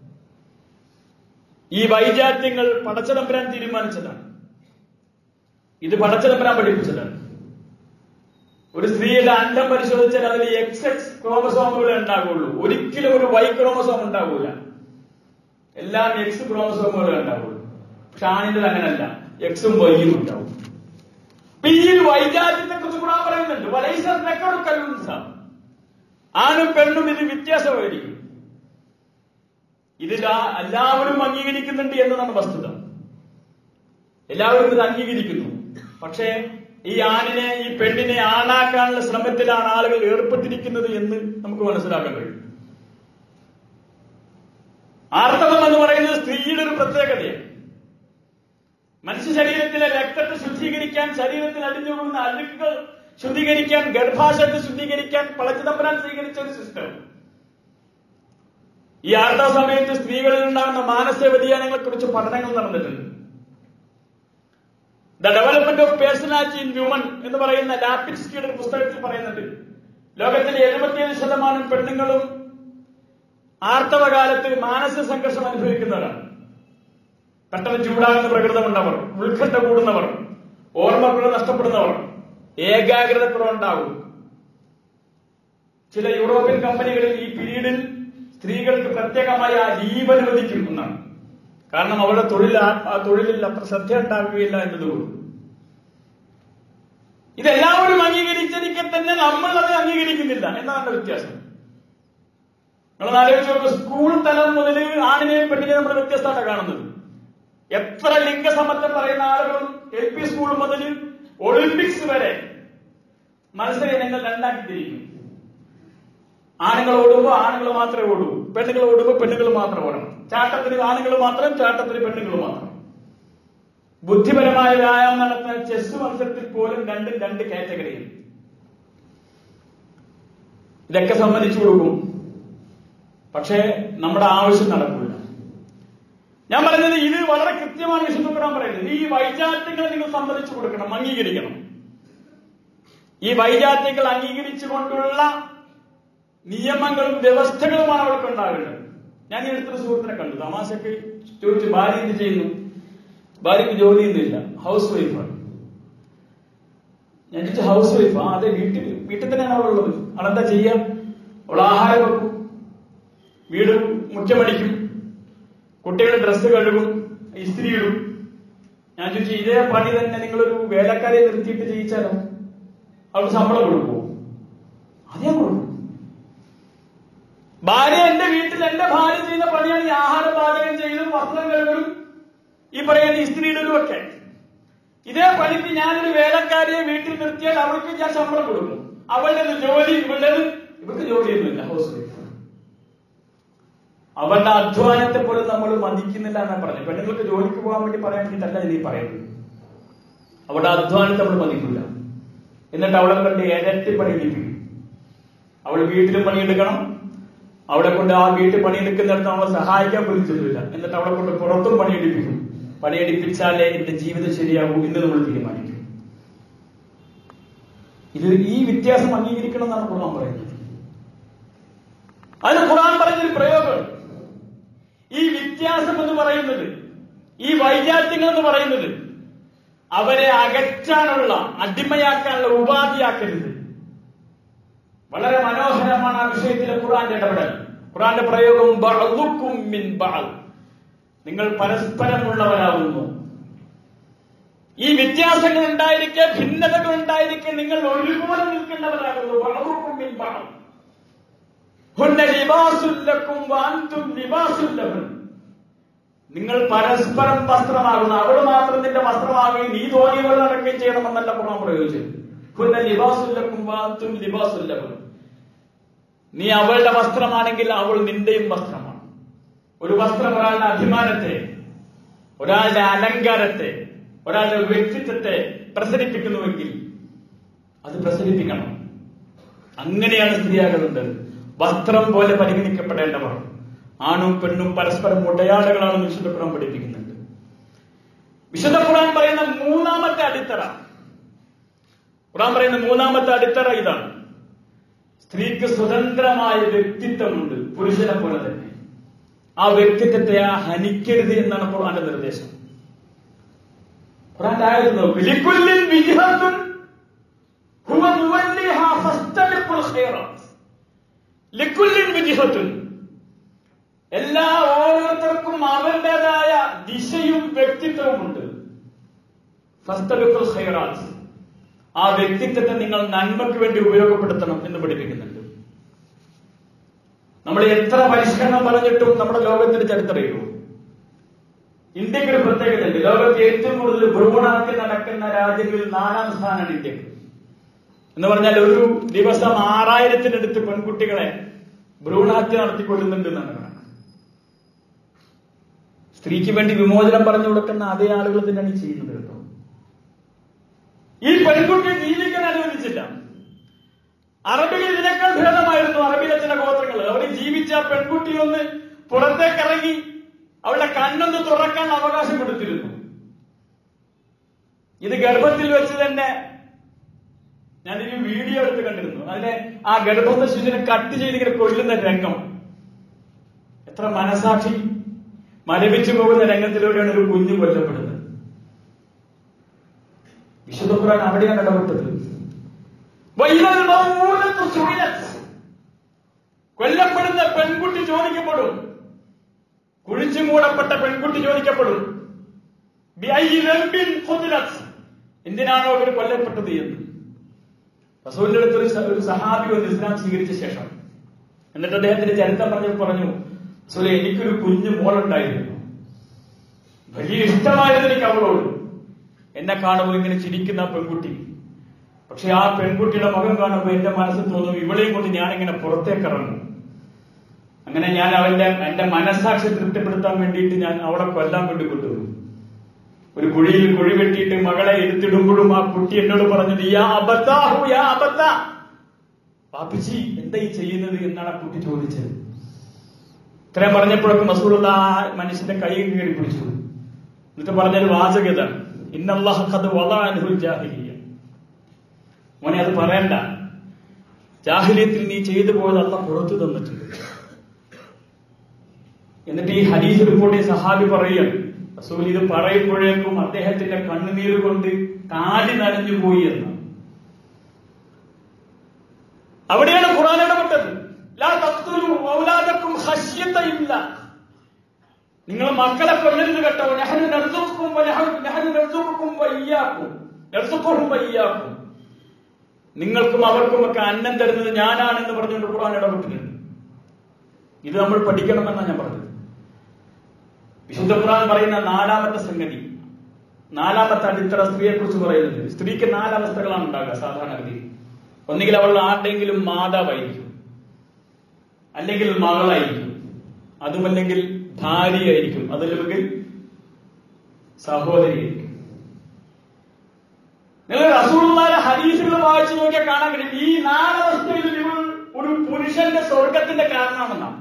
ഈ വൈജാത്യങ്ങൾ പടച്ചതമ്പരാൻ തീരുമാനിച്ചതാണ് ഇത് പടച്ചതമ്പരാൻ പഠിപ്പിച്ചതാണ് ഒരു സ്ത്രീയുടെ അണ്ടം പരിശോധിച്ചാൽ അതിൽ എക്സ് എക്സ് ക്രോമസോമുകളെ ഉണ്ടാകുള്ളൂ ഒരിക്കലും ഒരു വൈ ക്രോമസോം ഉണ്ടാകൂല എല്ലാം എക്സ് ക്രോമസോമുകളെ ഉണ്ടാവുള്ളൂ പക്ഷെ ആണിന്റെ അങ്ങനല്ല എക്സും വൈയും ഉണ്ടാവും അപ്പൊ ഈ വൈജാത്യത്തെ കുറിച്ച് കൂടാൻ പറയുന്നുണ്ട് വലൈസർ റെക്കോർഡ് കൽവിൻസ ആണും പെണ്ണും ഇത് വ്യത്യാസമായിരിക്കും ഇത് ലാ- എല്ലാവരും അംഗീകരിക്കുന്നുണ്ട് എന്നതാണ് വസ്തുത എല്ലാവരും ഇത് അംഗീകരിക്കുന്നു പക്ഷേ ഈ ആണിനെ ഈ പെണ്ണിനെ ആണാക്കാനുള്ള ശ്രമത്തിലാണ് ആളുകൾ ഏർപ്പെട്ടിരിക്കുന്നത് എന്ന് നമുക്ക് മനസ്സിലാക്കാൻ കഴിയും ആർത്തവം എന്ന് പറയുന്നത് സ്ത്രീയുടെ ഒരു പ്രത്യേകതയാണ് മനുഷ്യ ശരീരത്തിലെ രക്തത്തെ ശുദ്ധീകരിക്കാൻ ശരീരത്തിൽ അടിഞ്ഞുകൊള്ളുന്ന അഴുക്കുകൾ ശുദ്ധീകരിക്കാൻ ഗർഭാശയത്തെ ശുദ്ധീകരിക്കാൻ പളച്ചുതമ്പരാൻ സ്വീകരിച്ച ഒരു സിസ്റ്റം ഈ ആർത്തവ സമയത്ത് സ്ത്രീകളിൽ ഉണ്ടാകുന്ന മാനസിക വ്യതിയാനങ്ങളെ കുറിച്ച് പഠനങ്ങൾ നടന്നിട്ടുണ്ട് the development of personality in human എന്ന് പറയുന്ന ലാപ്പിൻസ്കിയുടെ ഒരു പുസ്തകത്തിൽ പറയുന്നുണ്ട് ലോകത്തിലെ എഴുപത്തിയേഴ് ശതമാനം പെണ്ണുങ്ങളും ആർത്തവകാലത്ത് മാനസിക സംഘർഷം അനുഭവിക്കുന്നവരാണ് പെട്ടെന്ന് ചൂടാകുന്ന പ്രകൃതമുണ്ടവർ ഉത്കണ്ഠ കൂടുന്നവർ ഓർമ്മക്കുറവ് നഷ്ടപ്പെടുന്നവർ ഏകാഗ്രത കുറവുണ്ടാകും ചില യൂറോപ്യൻ കമ്പനികളിൽ ഈ പീരീഡിൽ സ്ത്രീകൾക്ക് പ്രത്യേകമായ ലീവ് അനുവദിക്കും എന്നാണ് കാരണം അവരുടെ തൊഴിൽ ആ- ആ തൊഴിലിൽ അത്ര ശ്രദ്ധ ഉണ്ടാകുകയില്ല എന്നതുകൊണ്ട് ഇതെല്ലാവരും അംഗീകരിച്ചിരിക്കെ തന്നെ നമ്മൾ അത് അംഗീകരിക്കുന്നില്ല എന്നാണ് വ്യത്യാസം നമ്മൾ ആലോചിച്ച് നോക്കുക സ്കൂൾ തലം മുതൽ ആണിനെയും പെണ്ണിനെയും നമ്മൾ വ്യത്യസ്തമായിട്ടാണ് കാണുന്നത് എത്ര ലിംഗസമത്വം പറയുന്ന ആളുകളും എൽ പി സ്കൂൾ മുതൽ ഒളിമ്പിക്സ് വരെ മത്സര ഇനങ്ങൾ രണ്ടാക്കി തിരിക്കും ആണുങ്ങൾ ഓടുമ്പോൾ ആണുങ്ങൾ മാത്രമേ ഓടൂ പെണ്ണുങ്ങൾ ഓടുമ്പോൾ പെണ്ണുങ്ങൾ മാത്രം ഓടണം ചാട്ടത്തിന് ആണുങ്ങൾ മാത്രം ചാട്ടത്തിന് പെണ്ണുങ്ങൾ മാത്രം ബുദ്ധിപരമായ വ്യായാമം നടത്തുന്ന ചെസ് മത്സരത്തിൽ പോലും രണ്ടും രണ്ട് കാറ്റഗറിയിൽ ഇതൊക്കെ സമ്മതിച്ചു കൊടുക്കും പക്ഷേ നമ്മുടെ ആവശ്യം നടക്കില്ല ഞാൻ പറയുന്നത് ഇത് വളരെ കൃത്യമാണ് വിശുദ്ധപ്പെടാൻ പറയുന്നത് ഈ വൈജാത്യങ്ങളെ നിങ്ങൾ സമ്മതിച്ചു കൊടുക്കണം അംഗീകരിക്കണം ഈ വൈജാത്യങ്ങൾ അംഗീകരിച്ചുകൊണ്ടുള്ള നിയമങ്ങളും വ്യവസ്ഥകളുമാണ് അവൾക്ക് ഉണ്ടാകേണ്ടത് ഞാൻ ഈ അടുത്തൊരു സുഹൃത്തിനെ കണ്ടു തമാശക്ക് ചോദിച്ചു ഭാര്യ എന്ത് ചെയ്യുന്നു ഭാര്യക്ക് ജോലിയൊന്നുമില്ല ഹൗസ് വൈഫാണ് ഞാൻ ചോദിച്ചു ഹൗസ് വൈഫ് ആ അതെ വീട്ടിൽ വീട്ടിൽ തന്നെയാണ് അവളുള്ളത് അവളെന്താ ചെയ്യാ അവൾ ആഹാരം വെക്കും വീട് മുറ്റമടിക്കും കുട്ടികളുടെ ഡ്രസ്സ് കഴുകും ഇസ്തിരി ഇടും ഞാൻ ചോദിച്ചു ഇതേ പണി തന്നെ നിങ്ങളൊരു വേലക്കാരെ നിർത്തിയിട്ട് ചെയ്യിച്ചാലോ അവർക്ക് ശമ്പളം കൊടുക്കുമോ അതേ ഭാര്യ എന്റെ വീട്ടിൽ എന്റെ ഭാര്യ ചെയ്യുന്ന പണിയാണ് ഈ ആഹാരം പാചകം ചെയ്തും വസ്ത്രം കഴുകലും ഈ പറയുന്ന ഇസ്ത്രീയിടലും ഒക്കെ ഇതേ പണിക്ക് ഞാനൊരു വേലക്കാരിയെ വീട്ടിൽ നിർത്തിയാൽ അവൾക്ക് ഞാൻ ശമ്പളം കൊടുക്കും അവളുടെ ജോലി ഇവളുടേത് ഇവർക്ക് ജോലിയൊന്നുമില്ല ഹൗസ് വൈഫ് അവളുടെ അധ്വാനത്തെ പോലും നമ്മൾ മതിക്കുന്നില്ല എന്നാ പറഞ്ഞു പെണ്ണുങ്ങൾക്ക് ജോലിക്ക് പോകാൻ വേണ്ടി പറയാൻ വേണ്ടിയിട്ടല്ല ഇനി പറയുന്നത് അവളുടെ അധ്വാനത്തെ നമ്മൾ മതിക്കില്ല എന്നിട്ട് അവളെ കൊണ്ട് ഇരട്ടി പണി എടുപ്പിക്കും അവൾ വീട്ടിലും പണിയെടുക്കണം അവളെ കൊണ്ട് ആ വീട്ടിൽ പണിയെടുക്കുന്നിടത്ത് നമ്മളെ സഹായിക്കാൻ പോലും ചെല്ലില്ല എന്നിട്ട് അവളെ കൊണ്ട് പുറത്തും പണിയെടുപ്പിക്കും പണിയെടുപ്പിച്ചാലേ എന്റെ ജീവിതം ശരിയാകൂ എന്ന് നമ്മൾ തീരുമാനിക്കും ഇത് ഈ വ്യത്യാസം അംഗീകരിക്കണം എന്നാണ് ഖുർആൻ പറയുന്നത് അതിന് ഖുർആൻ പറഞ്ഞൊരു പ്രയോഗം ഈ വ്യത്യാസം എന്ന് പറയുന്നത് ഈ വൈജാത്യങ്ങൾ എന്ന് പറയുന്നത് അവരെ അകറ്റാനുള്ള അടിമയാക്കാനുള്ള ഉപാധിയാക്കരുത് വളരെ മനോഹരമാണ് ആ വിഷയത്തിലെ ഖുർആന്റെ ഇടപെടൽ ഖുർആന്റെ പ്രയോഗം ബഅദുക്കും മിൻ ബഅദ് നിങ്ങൾ പരസ്പരമുള്ളവരാകുന്നു ഈ വ്യത്യാസങ്ങൾ ഉണ്ടായിരിക്കെ ഭിന്നതകൾ ഉണ്ടായിരിക്കെ നിങ്ങൾ ഒരുപോലെ നിൽക്കേണ്ടവരാകുന്നു ബഅദുക്കും മിൻ ബഅദ് ഹുന്ന ലിബാസുൽ ലക്കും വഅൻതും ലിബാസുൽ ലഹുൻ നിങ്ങൾ പരസ്പരം വസ്ത്രമാകുന്നു അവൾ മാത്രം നിന്റെ വസ്ത്രമാകുകയും നീ തോന്നിയ പോലെ നടക്കുകയും ചെയ്യണമെന്നല്ല ഖുർആൻ പ്രയോഗിച്ചത് ഹുന്ന ലിബാസുൽ ലക്കും വഅൻതും ലിബാസുൽ ലഹുൻ നീ അവളുടെ വസ്ത്രമാണെങ്കിൽ അവൾ നിന്റെയും വസ്ത്രമാണ് ഒരു വസ്ത്രം ഒരാളുടെ അഭിമാനത്തെ ഒരാളുടെ അലങ്കാരത്തെ ഒരാളുടെ വ്യക്തിത്വത്തെ പ്രസരിപ്പിക്കുന്നുവെങ്കിൽ അത് പ്രസരിപ്പിക്കണം അങ്ങനെയാണ് സ്ത്രീയാകളുണ്ട് വസ്ത്രം പോലെ പരിഗണിക്കപ്പെടേണ്ടവർ ആണും പെണ്ണും പരസ്പരം ഉടയാടകളാണെന്ന് വിശുദ്ധ ഖുർആൻ പഠിപ്പിക്കുന്നുണ്ട് വിശുദ്ധ ഖുർആൻ പറയുന്ന മൂന്നാമത്തെ അടിത്തറ ഖുർആൻ പറയുന്ന മൂന്നാമത്തെ അടിത്തറ ഇതാണ് സ്ത്രീക്ക് സ്വതന്ത്രമായ വ്യക്തിത്വമുണ്ട് പുരുഷനെ പോലെ തന്നെ ആ വ്യക്തിത്വത്തെ ആ ഹനിക്കരുത് എന്നാണ് ഖുർആന്റെ നിർദ്ദേശം ഖുർആന്റെ ആയിരുന്നു "ലിക്കുല്ലിൻ വിജ്ഹത്തുൻ ഹുവ മുവല്ലിഹാ ഫസ്തബിഖുൽ ഖൈറാത്ത്." ലിക്കുല്ലിൻ വിജ്ഹത്തുൻ എല്ലാ ഓരോരുത്തർക്കും അവരുടേതായ ദിശയും വ്യക്തിത്വവും ഉണ്ട് ഫസ്തബിഖുൽ ഖൈറാത്ത് ആ വ്യക്തിത്വത്തെ നിങ്ങൾ നന്മയ്ക്ക് വേണ്ടി ഉപയോഗപ്പെടുത്തണം എന്ന് പഠിപ്പിക്കുന്നുണ്ട് നമ്മൾ എത്ര പരിഷ്കരണം പറഞ്ഞിട്ടും നമ്മുടെ ലോകത്തിന്റെ ചരിത്രയോ ഇന്ത്യക്ക് ഒരു പ്രത്യേകതയുണ്ട് ലോകത്ത് ഏറ്റവും കൂടുതൽ ഭ്രൂണഹത്യ നടക്കുന്ന രാജ്യങ്ങളിൽ നാലാം സ്ഥാനമാണ് ഇന്ത്യക്ക് എന്ന് പറഞ്ഞാൽ ഒരു ദിവസം ആറായിരത്തിനടുത്ത് പെൺകുട്ടികളെ ഭ്രൂണഹത്യ നടത്തിക്കൊള്ളുന്നുണ്ട് എന്നാണ് കാണുന്നത് സ്ത്രീക്ക് വേണ്ടി വിമോചനം പറഞ്ഞു കൊടുക്കുന്ന അതേ ആളുകൾ തന്നെയാണ് ഈ ചെയ്യുന്നത് കേട്ടോ ഈ പെൺകുട്ടി ജീവിക്കാൻ അനുവദിച്ചില്ല അറബികൾ ഇതിനേക്കാൾ ഭേദമായിരുന്നു അറബിയിലെ ചില ഗോത്രങ്ങൾ അവർ ജീവിച്ച ആ പെൺകുട്ടി ഒന്ന് പുറത്തേക്ക് ഇറങ്ങി അവളുടെ കണ്ണൊന്ന് തുറക്കാൻ അവകാശം കൊടുത്തിരുന്നു ഇത് ഗർഭത്തിൽ വെച്ച് തന്നെ ഞാനൊരു വീഡിയോ എടുത്ത് കണ്ടിരുന്നു അതിനെ ആ ഗർഭത്തെ ശിശുവിനെ കട്ട് ചെയ്തിങ്ങനെ കൊല്ലുന്ന രംഗം എത്ര മനസാക്ഷി മരവിച്ചു പോകുന്ന രംഗത്തിലൂടെയാണ് ഒരു കുഞ്ഞു കൊല്ലപ്പെടുന്നത് വിശുദ്ധ ഖുർആൻ അവിടെയാണ് ഇടപെട്ടത് വൈലൽ മൗഊദത്തു സുഇലത്. കൊല്ലപ്പെടുന്ന പെൺകുട്ടി ചോദിക്കപ്പെടും കുഴിച്ചു മൂടപ്പെട്ട പെൺകുട്ടി ചോദിക്കപ്പെടും ബിഅയ്യി ദംബിൻ ഖുതിലത്. എന്തിനാണോ അവർ കൊല്ലപ്പെട്ടത് എന്ന് റസൂലിന്റെ അടുത്ത് ഒരു സ- ഒരു സഹാബി വന്ന് ഇസ്ലാം സ്വീകരിച്ച ശേഷം എന്നിട്ട് അദ്ദേഹത്തിന്റെ ചരിത്രം പറഞ്ഞു പറഞ്ഞു റസൂലെ എനിക്കൊരു കുഞ്ഞു മോളുണ്ടായിരുന്നു വലിയ ഇഷ്ടമായിരുന്നു എനിക്ക് അവളോട് എന്നെ കാണുമ്പോൾ ഇങ്ങനെ ചിരിക്കുന്ന ആ പെൺകുട്ടി പക്ഷെ ആ പെൺകുട്ടിയുടെ മുഖം കാണുമ്പോൾ എന്റെ മനസ്സിൽ തോന്നും ഇവളെയും കൊണ്ട് ഞാൻ ഇങ്ങനെ പുറത്തേക്ക് ഇറങ്ങും അങ്ങനെ ഞാൻ അവന്റെ എന്റെ മനസ്സാക്ഷി തൃപ്തിപ്പെടുത്താൻ വേണ്ടിയിട്ട് ഞാൻ അവളെ കൊല്ലാൻ വേണ്ടി കൊണ്ടുവരും ഒരു കുഴിയിൽ കുഴി വെട്ടിയിട്ട് മകളെ എടുത്തിടുമ്പോഴും ആ കുട്ടി എന്നോട് പറഞ്ഞത് യാ അബത്താഹു യാ അബത്ത പാപ്പിച്ചി എന്താ ഈ ചെയ്യുന്നത് എന്നാണ് ആ കുട്ടി ചോദിച്ചത് ഇത്രയും പറഞ്ഞപ്പോഴൊക്കെ മസൂറുള്ള ആ മനുഷ്യന്റെ കൈ കയറി പിടിച്ചു എന്നിട്ട് പറഞ്ഞൊരു വാചകത ഇന്നല്ലാഹ് വലാനുൽ ജാഹിലിയ മോനെ അത് പറയണ്ട ജാഹിലിയത്തിൽ നീ ചെയ്തു പോയത് അല്ല പുറത്തു തന്നിട്ടുണ്ട് എന്നിട്ട് ഈ ഹദീസ് റിപ്പോർട്ട് ഈ സഹാബി പറയുകയാണ് റസൂൽ ഇത് പറയുമ്പോഴേക്കും അദ്ദേഹത്തിന്റെ കണ്ണുനീര് കൊണ്ട് കാടി നനഞ്ഞു പോയി എന്ന് അവിടെയാണ് ഖുർആൻ ഇടപെട്ടത് ലാ തഖ്തുലു ഔലാദക്കും ഖശ്യത ഇല്ല നിങ്ങൾ മക്കളെ കൊല്ലരുത് കേട്ടോ നഹ്നു നർസുഖും വനഹ്നു നഹ്നു നർസുഖും വയ്യാക്കും നർസുഖും വയ്യാക്കും നിങ്ങൾക്കും അവർക്കും ഒക്കെ അന്നം തരുന്നത് ഞാനാണെന്ന് പറഞ്ഞുകൊണ്ട് ഖുർആൻ ഇടപെട്ടിട്ടുണ്ട് ഇത് നമ്മൾ പഠിക്കണമെന്നാണ് ഞാൻ പറഞ്ഞത് വിശുദ്ധ ഖുർആൻ പറയുന്ന നാലാമത്തെ സംഗതി നാലാമത്തെ അടിത്തറ സ്ത്രീയെ കുറിച്ച് പറയുന്നത് സ്ത്രീക്ക് നാലവസ്ഥകളാണ് ഉണ്ടാകുക സാധാരണഗതി ഒന്നുകിൽ അവൾ ആരുടെയെങ്കിലും മാതാവായിരിക്കും അല്ലെങ്കിൽ മകളായിരിക്കും അതുമല്ലെങ്കിൽ ഭാര്യയായിരിക്കും അതല്ലെങ്കിൽ സഹോദരിയായിരിക്കും നിങ്ങൾ റസൂലുള്ളാഹിന്റെ ഹദീസുകൾ വായിച്ചു നോക്കിയാൽ കാണാൻ കഴിയും ഈ നാലവസ്ഥയിൽ ഇവൾ ഒരു പുരുഷന്റെ സ്വർഗത്തിന്റെ കാരണമാണെന്നാണ്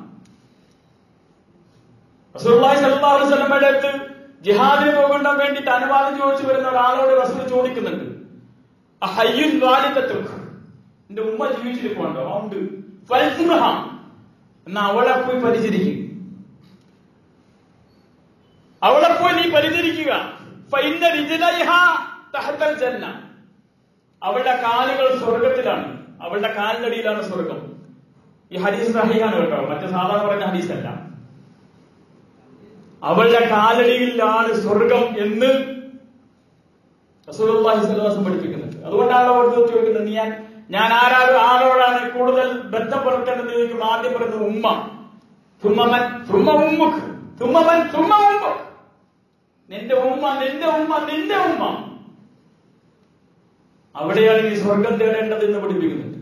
റസൂലുള്ളാഹി സ്വല്ലല്ലാഹു അലൈഹി വസല്ലമയുടെ അടുത്ത് ജിഹാദിന് പോകേണ്ട വേണ്ടിയിട്ട് അനുവാദം ചോദിച്ചു വരുന്ന ഒരാളോട് റസൂൽ ചോദിക്കുന്നുണ്ട് അഹയ്യുൻ വാലിദത്തുക് എന്റെ ഉമ്മ ജീവിച്ചിരിപ്പുണ്ടോ ആ ഉണ്ട് ഫൽസിമഹ എന്നാ അവളെ പോയി പരിചരിക്കും അവളെ പോയി നീ പരിചരിക്കുക ഫൈന്ന റിജലൈഹ തഹത്തൽ ജന്ന അവളുടെ കാലുകൾ സ്വർഗത്തിലാണ് അവളുടെ കാലിനടിയിലാണ് സ്വർഗം ഈ ഹദീസ് സഹിയാണ് കേട്ടോ മറ്റേ സാധാരണ പറയുന്ന ഹദീസ് അല്ല അവളുടെ കാലടിയിലാണ് സ്വർഗം എന്ന് റസൂലുള്ളാഹി സ്വല്ലല്ലാഹു അലൈഹി വസല്ലം പഠിപ്പിക്കുന്നുണ്ട് അതുകൊണ്ടാണ് അവർ ചോദിക്കുന്നത് നീ ഞാൻ ഞാൻ ആരാരും ആരോടാണ് കൂടുതൽ ബന്ധം പുലർത്തേണ്ടത് ചോദിക്കുമ്പോൾ ആദ്യം പറയുന്നത് ഉമ്മ തുമ്മമൻ തുമ്മ ഉമ്മുക്ക് തുമ്മമൻ തുമ്മ ഉമ്മ നിന്റെ ഉമ്മ നിന്റെ ഉമ്മ നിന്റെ ഉമ്മ അവിടെയാണ് ഈ സ്വർഗം തേടേണ്ടത് എന്ന് പഠിപ്പിക്കുന്നുണ്ട്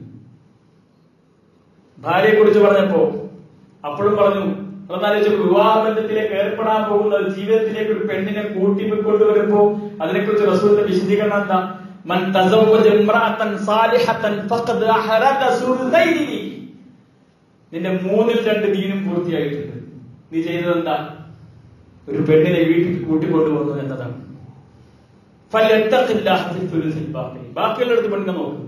ഭാര്യയെ കുറിച്ച് പറഞ്ഞപ്പോ അപ്പോഴും പറഞ്ഞു എന്നാലും വിവാഹ ബന്ധത്തിലേക്ക് ഏർപ്പെടാൻ പോകുന്നത് ജീവിതത്തിലേക്ക് ഒരു പെണ്ണിനെ കൂട്ടിക്കൊണ്ടുവരുമ്പോ അതിനെക്കുറിച്ച് റസൂലിന്റെ വിശദീകരണം എന്താ മൻ തസവ്വജ ഇംറഅത്തൻ സാലിഹത്തൻ ഫഖദ് അഹറത സുൽദൈനി നിന്റെ മൂന്നിൽ രണ്ട് ദീനും പൂർത്തിയായിട്ടുണ്ട് നീ ചെയ്തത് എന്താ ഒരു പെണ്ണിനെ വീട്ടിൽ കൂട്ടിക്കൊണ്ടുവന്നു എന്നതാണ് ഫലത്തഖില്ലാഹ ഫി തുലുസിൽ ബാക്കി ബാക്കിയുള്ളടത്ത് പെണ്ണിനെ നോക്ക്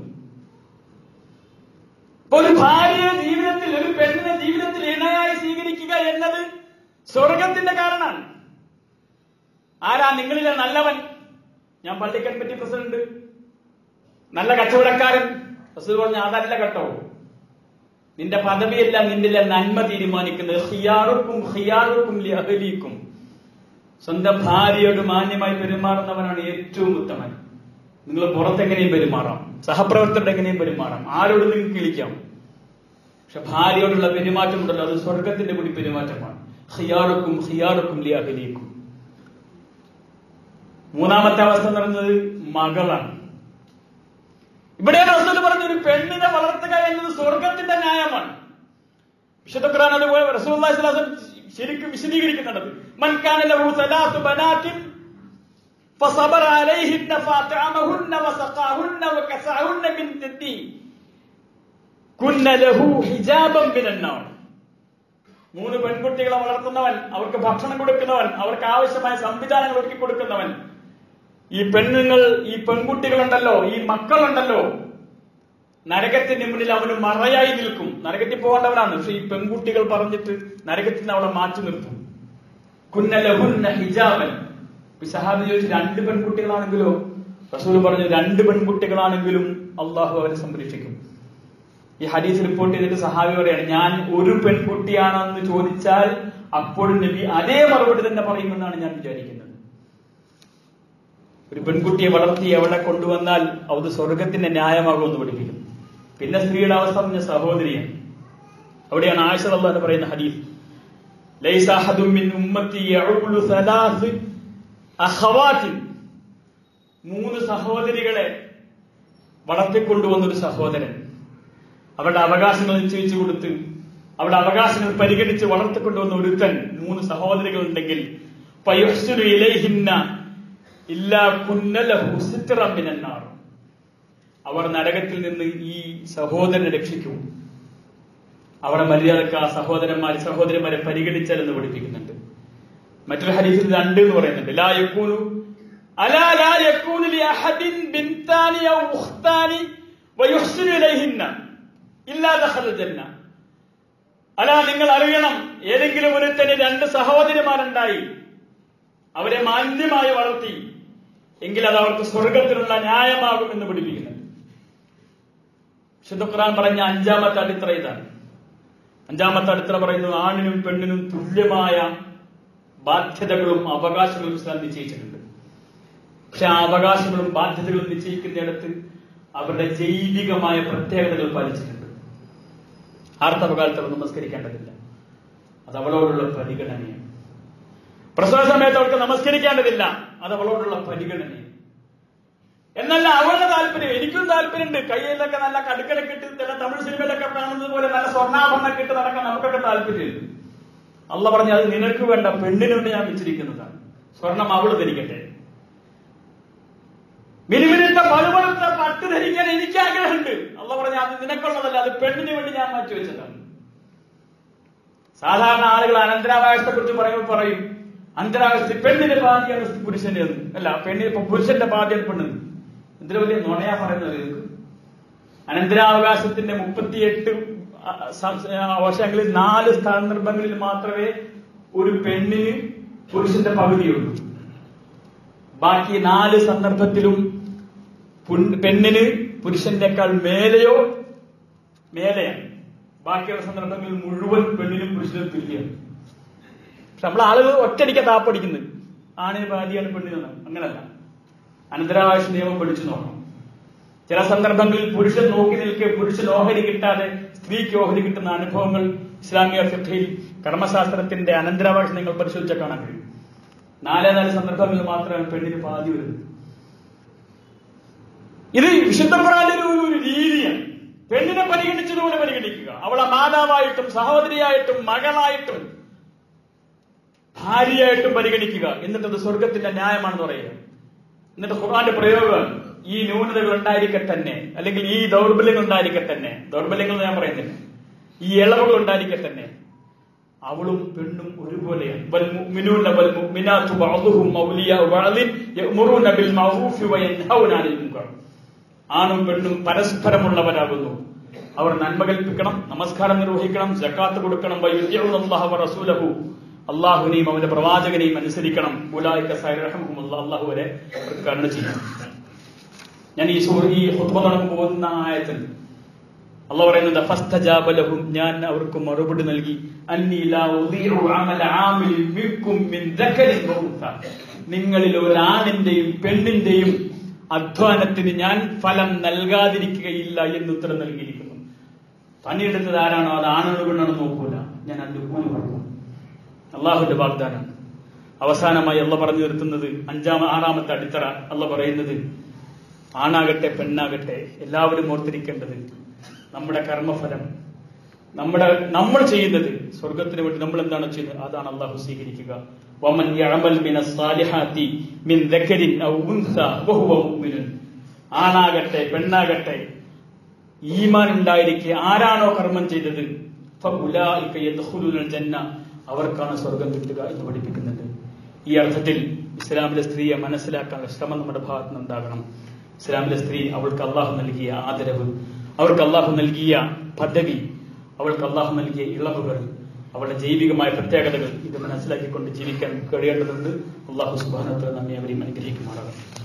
ഇപ്പൊ ഒരു ഭാര്യയെ ജീവിതത്തിൽ ഒരു പെണ്ണിനെ ജീവിതത്തിൽ ഇണയായി സ്വീകരിക്കുക എന്നത് സ്വർഗത്തിന്റെ കാരണമാണ് ആരാ നിങ്ങളിലെ നല്ലവൻ ഞാൻ പള്ളിക്കൻപറ്റി പ്രസിഡന്റ് നല്ല കച്ചവടക്കാരൻ റസൂൽ പറഞ്ഞ അതല്ല കേട്ടോ നിന്റെ പദവിയല്ല നിന്റെ നന്മ തീരുമാനിക്കുന്നത് ഹിയാറുക്കും ഹിയാറുക്കും ലഹലിക്കും സ്വന്തം ഭാര്യയോട് മാന്യമായി പെരുമാറുന്നവനാണ് ഏറ്റവും ഉത്തമൻ നിങ്ങൾ പുറത്തെങ്ങനെയും പെരുമാറാം സഹപ്രവർത്തകരുടെ എങ്ങനെയും പെരുമാറാം ആരോട് നിങ്ങൾക്ക് വിളിക്കാം പക്ഷെ ഭാര്യയോടുള്ള പെരുമാറ്റം ഉണ്ടല്ലോ അത് സ്വർഗത്തിന്റെ കൂടി പെരുമാറ്റമാണ് ഹിയാറുക്കും ഹിയാറുക്കും ലിയാഹലിക്കും മൂന്നാമത്തെ അവസ്ഥ എന്ന് പറയുന്നത് മകളാണ് ഇവിടെ റസൂൽ പറഞ്ഞ ഒരു പെണ്ണിനെ വളർത്തുക എന്നത് സ്വർഗത്തിന്റെ ന്യായമാണ് വിശുദ്ധ ഖുർആൻ അതുപോലെ റസൂലുള്ളാഹി സ്വല്ലല്ലാഹു അലൈഹി വസല്ലം ശരിക്കും വിശദീകരിക്കുന്നുണ്ട് മൻ കാന ലഹു സലാത്തു ബനാത്തിൻ فصبر عليهن فاطعمهن وسقاهن وكساهن من الدين كن له حجابا من النار മൂന്ന് പെൺകുട്ടികളെ വളർത്തുന്നവൻ അവർക്ക് ഭക്ഷണം കൊടുക്കുന്നവൻ അവർക്ക് ആവശ്യമായ സംവിധാനങ്ങൾ ഒരുക്കി കൊടുക്കുന്നവൻ ഈ പെണ്ണുങ്ങൾ ഈ പെൺകുട്ടികളുണ്ടല്ലോ ഈ മക്കളുണ്ടല്ലോ നരകത്തിന്റെ മുന്നിൽ അവന് മറയായി നിൽക്കും നരകത്തിൽ പോകേണ്ടവനാണ് പക്ഷെ ഈ പെൺകുട്ടികൾ പറഞ്ഞിട്ട് നരകത്തിൽ നിന്ന് അവളെ മാറ്റി നിർത്തും കുന്നലഹുന്ന ഹിജാബൻ സഹാബി ചോദിച്ചു രണ്ട് പെൺകുട്ടികളാണെങ്കിലോ റസൂൽ പറഞ്ഞു രണ്ട് പെൺകുട്ടികളാണെങ്കിലും അള്ളാഹു അവരെ സംരക്ഷിക്കും ഈ ഹദീസ് റിപ്പോർട്ട് ചെയ്തിട്ട് സഹാബി പറയാണ് ഞാൻ ഒരു പെൺകുട്ടിയാണെന്ന് ചോദിച്ചാൽ അപ്പോഴും നബി അതേ മറുപടി തന്നെ പറയുമെന്നാണ് ഞാൻ വിചാരിക്കുന്നത് ഒരു പെൺകുട്ടിയെ വളർത്തി എവിടെ കൊണ്ടുവന്നാൽ അത് സ്വർഗത്തിന്റെ ന്യായമാകുമെന്ന് പഠിപ്പിക്കും പിന്നെ സ്ത്രീയുടെ അവസ്ഥ പറഞ്ഞ സഹോദരിയാണ് അവിടെയാണ് ആയിഷ അള്ളാഹ് പറയുന്ന ഹദീസ് ലൈസ അഹദും മിൻ ഉമ്മത്തി യഉലു സലാസ് അഖവാത്തിൻ മൂന്ന് സഹോദരികളെ വളർത്തിക്കൊണ്ടുവന്ന ഒരു സഹോദരൻ അവരുടെ അവകാശങ്ങൾ നിശ്ചയിച്ചു കൊടുത്ത് അവരുടെ അവകാശങ്ങൾ പരിഗണിച്ച് വളർത്തിക്കൊണ്ടുവന്ന ഒരുത്തൻ മൂന്ന് സഹോദരികൾ ഉണ്ടെങ്കിൽ പയുഹ്സുനു ഇലൈഹിന്ന ഇല്ലാ കുന്നലഹു സിത്റം മിനന്നാർ അവർ നരകത്തിൽ നിന്ന് ഈ സഹോദരനെ രക്ഷിക്കും അവിടെ മര്യാദക്ക് ആ സഹോദരന്മാർ സഹോദരന്മാരെ പരിഗണിച്ചാലെന്ന് പഠിപ്പിക്കുന്നുണ്ട് മറ്റൊരു ഹദീസിൽ രണ്ട് എന്ന് പറയുന്നുണ്ട് ലാ യക്കൂനു അലാ ലാ യക്കൂനു ലി അഹദിൻ ബിൻതാനി ഔ ഉഖ്താനി വയുഹ്സിനു ഇലൈഹിന്ന ഇല്ലാ ദഖല ജന്ന അലാ നിങ്ങൾ അറിയണം ഏതെങ്കിലും ഒരുത്തന് രണ്ട് സഹോദരിമാരുണ്ടായി അവരെ മാന്യമായി വളർത്തി എങ്കിൽ അത് അവർക്ക് സ്വർഗത്തിലുള്ള ന്യായമാകുമെന്ന് പഠിപ്പിക്കുന്നുണ്ട് വിശുദ്ധ ഖുർആൻ പറഞ്ഞ അഞ്ചാമത്തെ അടിത്തറ ഇതാണ് അഞ്ചാമത്തെ അടിത്തറ പറയുന്നത് ആണിനും പെണ്ണിനും തുല്യമായ ബാധ്യതകളും അവകാശങ്ങളും ഇസ്ലാം നിശ്ചയിച്ചിട്ടുണ്ട് പക്ഷെ ആ അവകാശങ്ങളും ബാധ്യതകളും നിശ്ചയിക്കുന്നിടത്ത് അവരുടെ ജൈവികമായ പ്രത്യേകതകൾ പാലിച്ചിട്ടുണ്ട് ആർത്തവകാലത്ത് അവർ നമസ്കരിക്കേണ്ടതില്ല അത് അവളോടുള്ള പരിഗണനയാണ് പ്രസവ സമയത്ത് അവൾക്ക് നമസ്കരിക്കേണ്ടതില്ല അത് അവളോടുള്ള പരിഗണനയാണ് എന്നല്ല അവളുടെ താല്പര്യം എനിക്കും താല്പര്യമുണ്ട് കയ്യിലൊക്കെ നല്ല കടുക്കടൊക്കെ ഇട്ട് ചില തമിഴ് സിനിമയിലൊക്കെ കാണുന്നത് പോലെ നല്ല സ്വർണ്ണാഭരണമൊക്കെ ഇട്ട് നടക്കാൻ നമുക്കൊക്കെ താല്പര്യമുണ്ട് അല്ല പറഞ്ഞ അത് നിനക്ക് വേണ്ട പെണ്ണിനുണ്ട് ഞാൻ വെച്ചിരിക്കുന്നതാണ് സ്വർണം അവള് ധരിക്കട്ടെ മിനിമിനിട്ട പഴുപഴുത്ത പട്ട് ധരിക്കാൻ എനിക്ക് ആഗ്രഹമുണ്ട് അല്ല പറഞ്ഞ അത് നിനക്കുള്ളതല്ല അത് പെണ്ണിന് വേണ്ടി ഞാൻ മാറ്റി വെച്ചതാണ് സാധാരണ ആളുകൾ അനന്തരാവകാശത്തെ കുറിച്ച് പറയുമ്പോൾ പറയും അനന്തരാവകാശത്തിൽ പെണ്ണിന്റെ ബാധ്യാണ് പുരുഷന്റെ എന്ന് അല്ല പെണ്ണിന് ഇപ്പൊ പുരുഷന്റെ ബാധ്യാണ് പെണ്ണിന് എന്തിനു വലിയ നുണയാ പറയുന്നത് ഇത് അനന്തരാവകാശത്തിന്റെ മുപ്പത്തിയെട്ട് വർഷങ്ങളിൽ നാല് സന്ദർഭങ്ങളിൽ മാത്രമേ ഒരു പെണ്ണിന് പുരുഷന്റെ പകുതിയുള്ളൂ ബാക്കി നാല് സന്ദർഭത്തിലും പുൻ- പെണ്ണിന് പുരുഷന്റെക്കാൾ മേലെയോ മേലെയാണ് ബാക്കിയുള്ള സന്ദർഭങ്ങളിൽ മുഴുവൻ പെണ്ണിനും പുരുഷനും തുല്യമാണ് പക്ഷെ നമ്മൾ ആളുകൾ ഒറ്റയടിക്ക താപ്പടിക്കുന്നത് ആണിന് ബാധിയാണ് പെണ്ണിന് അങ്ങനല്ല അനന്തരാവകാശ നിയമം പഠിച്ചു നോക്കണം ചില സന്ദർഭങ്ങളിൽ പുരുഷൻ നോക്കി നിൽക്കെ പുരുഷൻ ഓഹരി കിട്ടാതെ സ്ത്രീക്ക് ഓഹരി കിട്ടുന്ന അനുഭവങ്ങൾ ഇസ്ലാമിക ഫിഖയിൽ കർമ്മശാസ്ത്രത്തിന്റെ അനന്തരാവകാശ നിങ്ങൾ പരിശോധിച്ചാൽ കാണാൻ കഴിയും നാലേ നാല് സന്ദർഭങ്ങളിൽ മാത്രമാണ് പെണ്ണിന് പാതി വരുന്നത് ഇത് വിശുദ്ധ ഖുർആനിലെ ഒരു ഒരു രീതിയാണ് പെണ്ണിനെ പരിഗണിച്ചതുപോലെ പരിഗണിക്കുക അവളെ മാതാവായിട്ടും സഹോദരിയായിട്ടും മകളായിട്ടും ഭാര്യയായിട്ടും പരിഗണിക്കുക എന്നിട്ട് അത് സ്വർഗത്തിന്റെ ന്യായമാണെന്ന് പറയുക എന്നിട്ട് ഖുർആന്റെ പ്രയോഗം ഈ ന്യൂനതകൾ ഉണ്ടായിരിക്കെ തന്നെ അല്ലെങ്കിൽ ഈ ദൗർബല്യങ്ങൾ ഉണ്ടായിരിക്കെ തന്നെ ദൗർബല്യങ്ങൾ എന്ന് ഞാൻ പറയുന്നില്ല ഈ ഇളവുകൾ ഉണ്ടായിരിക്കെ തന്നെ അവളും പെണ്ണും ഒരുപോലെയാണ് വൽ മുഅ്മിനൂന വൽ മുഅ്മിനാത്തു ബഅദുഹും ഔലിയാഉ ബഅദിൻ യഅ്മുറൂന ബിൽ മഅറൂഫി വയൻഹൗന അനിൽ മുൻകർ ആണും പെണ്ണും പരസ്പരമുള്ളവരാകുന്നു അവർ നന്മ കൽപ്പിക്കണം നമസ്കാരം നിർവഹിക്കണം ജക്കാത്ത് കൊടുക്കണം വയുദ്യഉല്ലാഹ വ റസൂലഹു അള്ളാഹുവിനെയും അവന്റെ പ്രവാചകനെയും അനുസരിക്കണം ഉലായിക്ക സൈറഹമും അള്ളാഹു വരെ അവർക്ക് കരുണ ചെയ്യണം ഞാൻ ഈ സൂർ ഈ ഹുത്ബ നടന്നു പോകുന്ന ആയത്തിൽ അള്ള പറയുന്നത് ഫസ്തജാബലഹും ഞാൻ അവർക്ക് മറുപടി നൽകി അന്നീ ലാ ഉദീഉ അമല ആമിലിൻ മിൻകും മിൻ ദക്കരിൻ വ ഉൻസ നിങ്ങളിൽ ഒരു ആണിന്റെയും പെണ്ണിന്റെയും അധ്വാനത്തിന് ഞാൻ ഫലം നൽകാതിരിക്കുകയില്ല എന്ന് ഉത്തരം നൽകിയിരിക്കുന്നു പണിയെടുത്തത് ആരാണോ അത് ആണാണോ പെണ്ണാണോ നോക്കൂല ഞാൻ അതിന് കൂലി കൊടുക്കും അള്ളാഹുന്റെ വാഗ്ദാനം അവസാനമായി അള്ള പറഞ്ഞു നിർത്തുന്നത് അഞ്ചാമ ആറാമത്തെ അടിത്തറ അള്ള പറയുന്നത് ആണാകട്ടെ പെണ്ണാകട്ടെ എല്ലാവരും ഓർത്തിരിക്കേണ്ടത് നമ്മുടെ കർമ്മഫലം നമ്മുടെ നമ്മൾ ചെയ്യുന്നത് സ്വർഗത്തിന് വേണ്ടി നമ്മൾ എന്താണ് ചെയ്യുന്നത് അതാണ് അള്ളാഹു സ്വീകരിക്കുക വമൻ യഅമൽ മിന സാലിഹാത്തി മിൻ ദക്കരിൻ ഔ ഉൻസ വഹുവ മുഅ്മിനുൻ ആണാകട്ടെ പെണ്ണാകട്ടെ ഈമാൻ ഉണ്ടായിരിക്കെ ആരാണോ കർമ്മം ചെയ്തത് ഫഉലായിക യദ്ഖുലുൽ ജന്ന അവർക്കാണ് സ്വർഗം കിട്ടുക എന്ന് പഠിപ്പിക്കുന്നുണ്ട് ഈ അർത്ഥത്തിൽ ഇസ്ലാമിലെ സ്ത്രീയെ മനസ്സിലാക്കാനുള്ള ശ്രമം നമ്മുടെ ഭാഗത്ത് നിന്നുണ്ടാകണം ഇസ്ലാമിലെ സ്ത്രീ അവൾക്ക് അള്ളാഹു നൽകിയ ആദരവ് അവർക്ക് അള്ളാഹു നൽകിയ പദവി അവൾക്ക് അള്ളാഹു നൽകിയ ഇളവുകൾ അവളുടെ ജൈവികമായ പ്രത്യേകതകൾ ഇത് മനസ്സിലാക്കിക്കൊണ്ട് ജീവിക്കാൻ കഴിയേണ്ടതുണ്ട് അള്ളാഹു സുബാനത്തിൽ നമ്മെ അവരെയും അനുഗ്രഹിക്കുമാറാകണം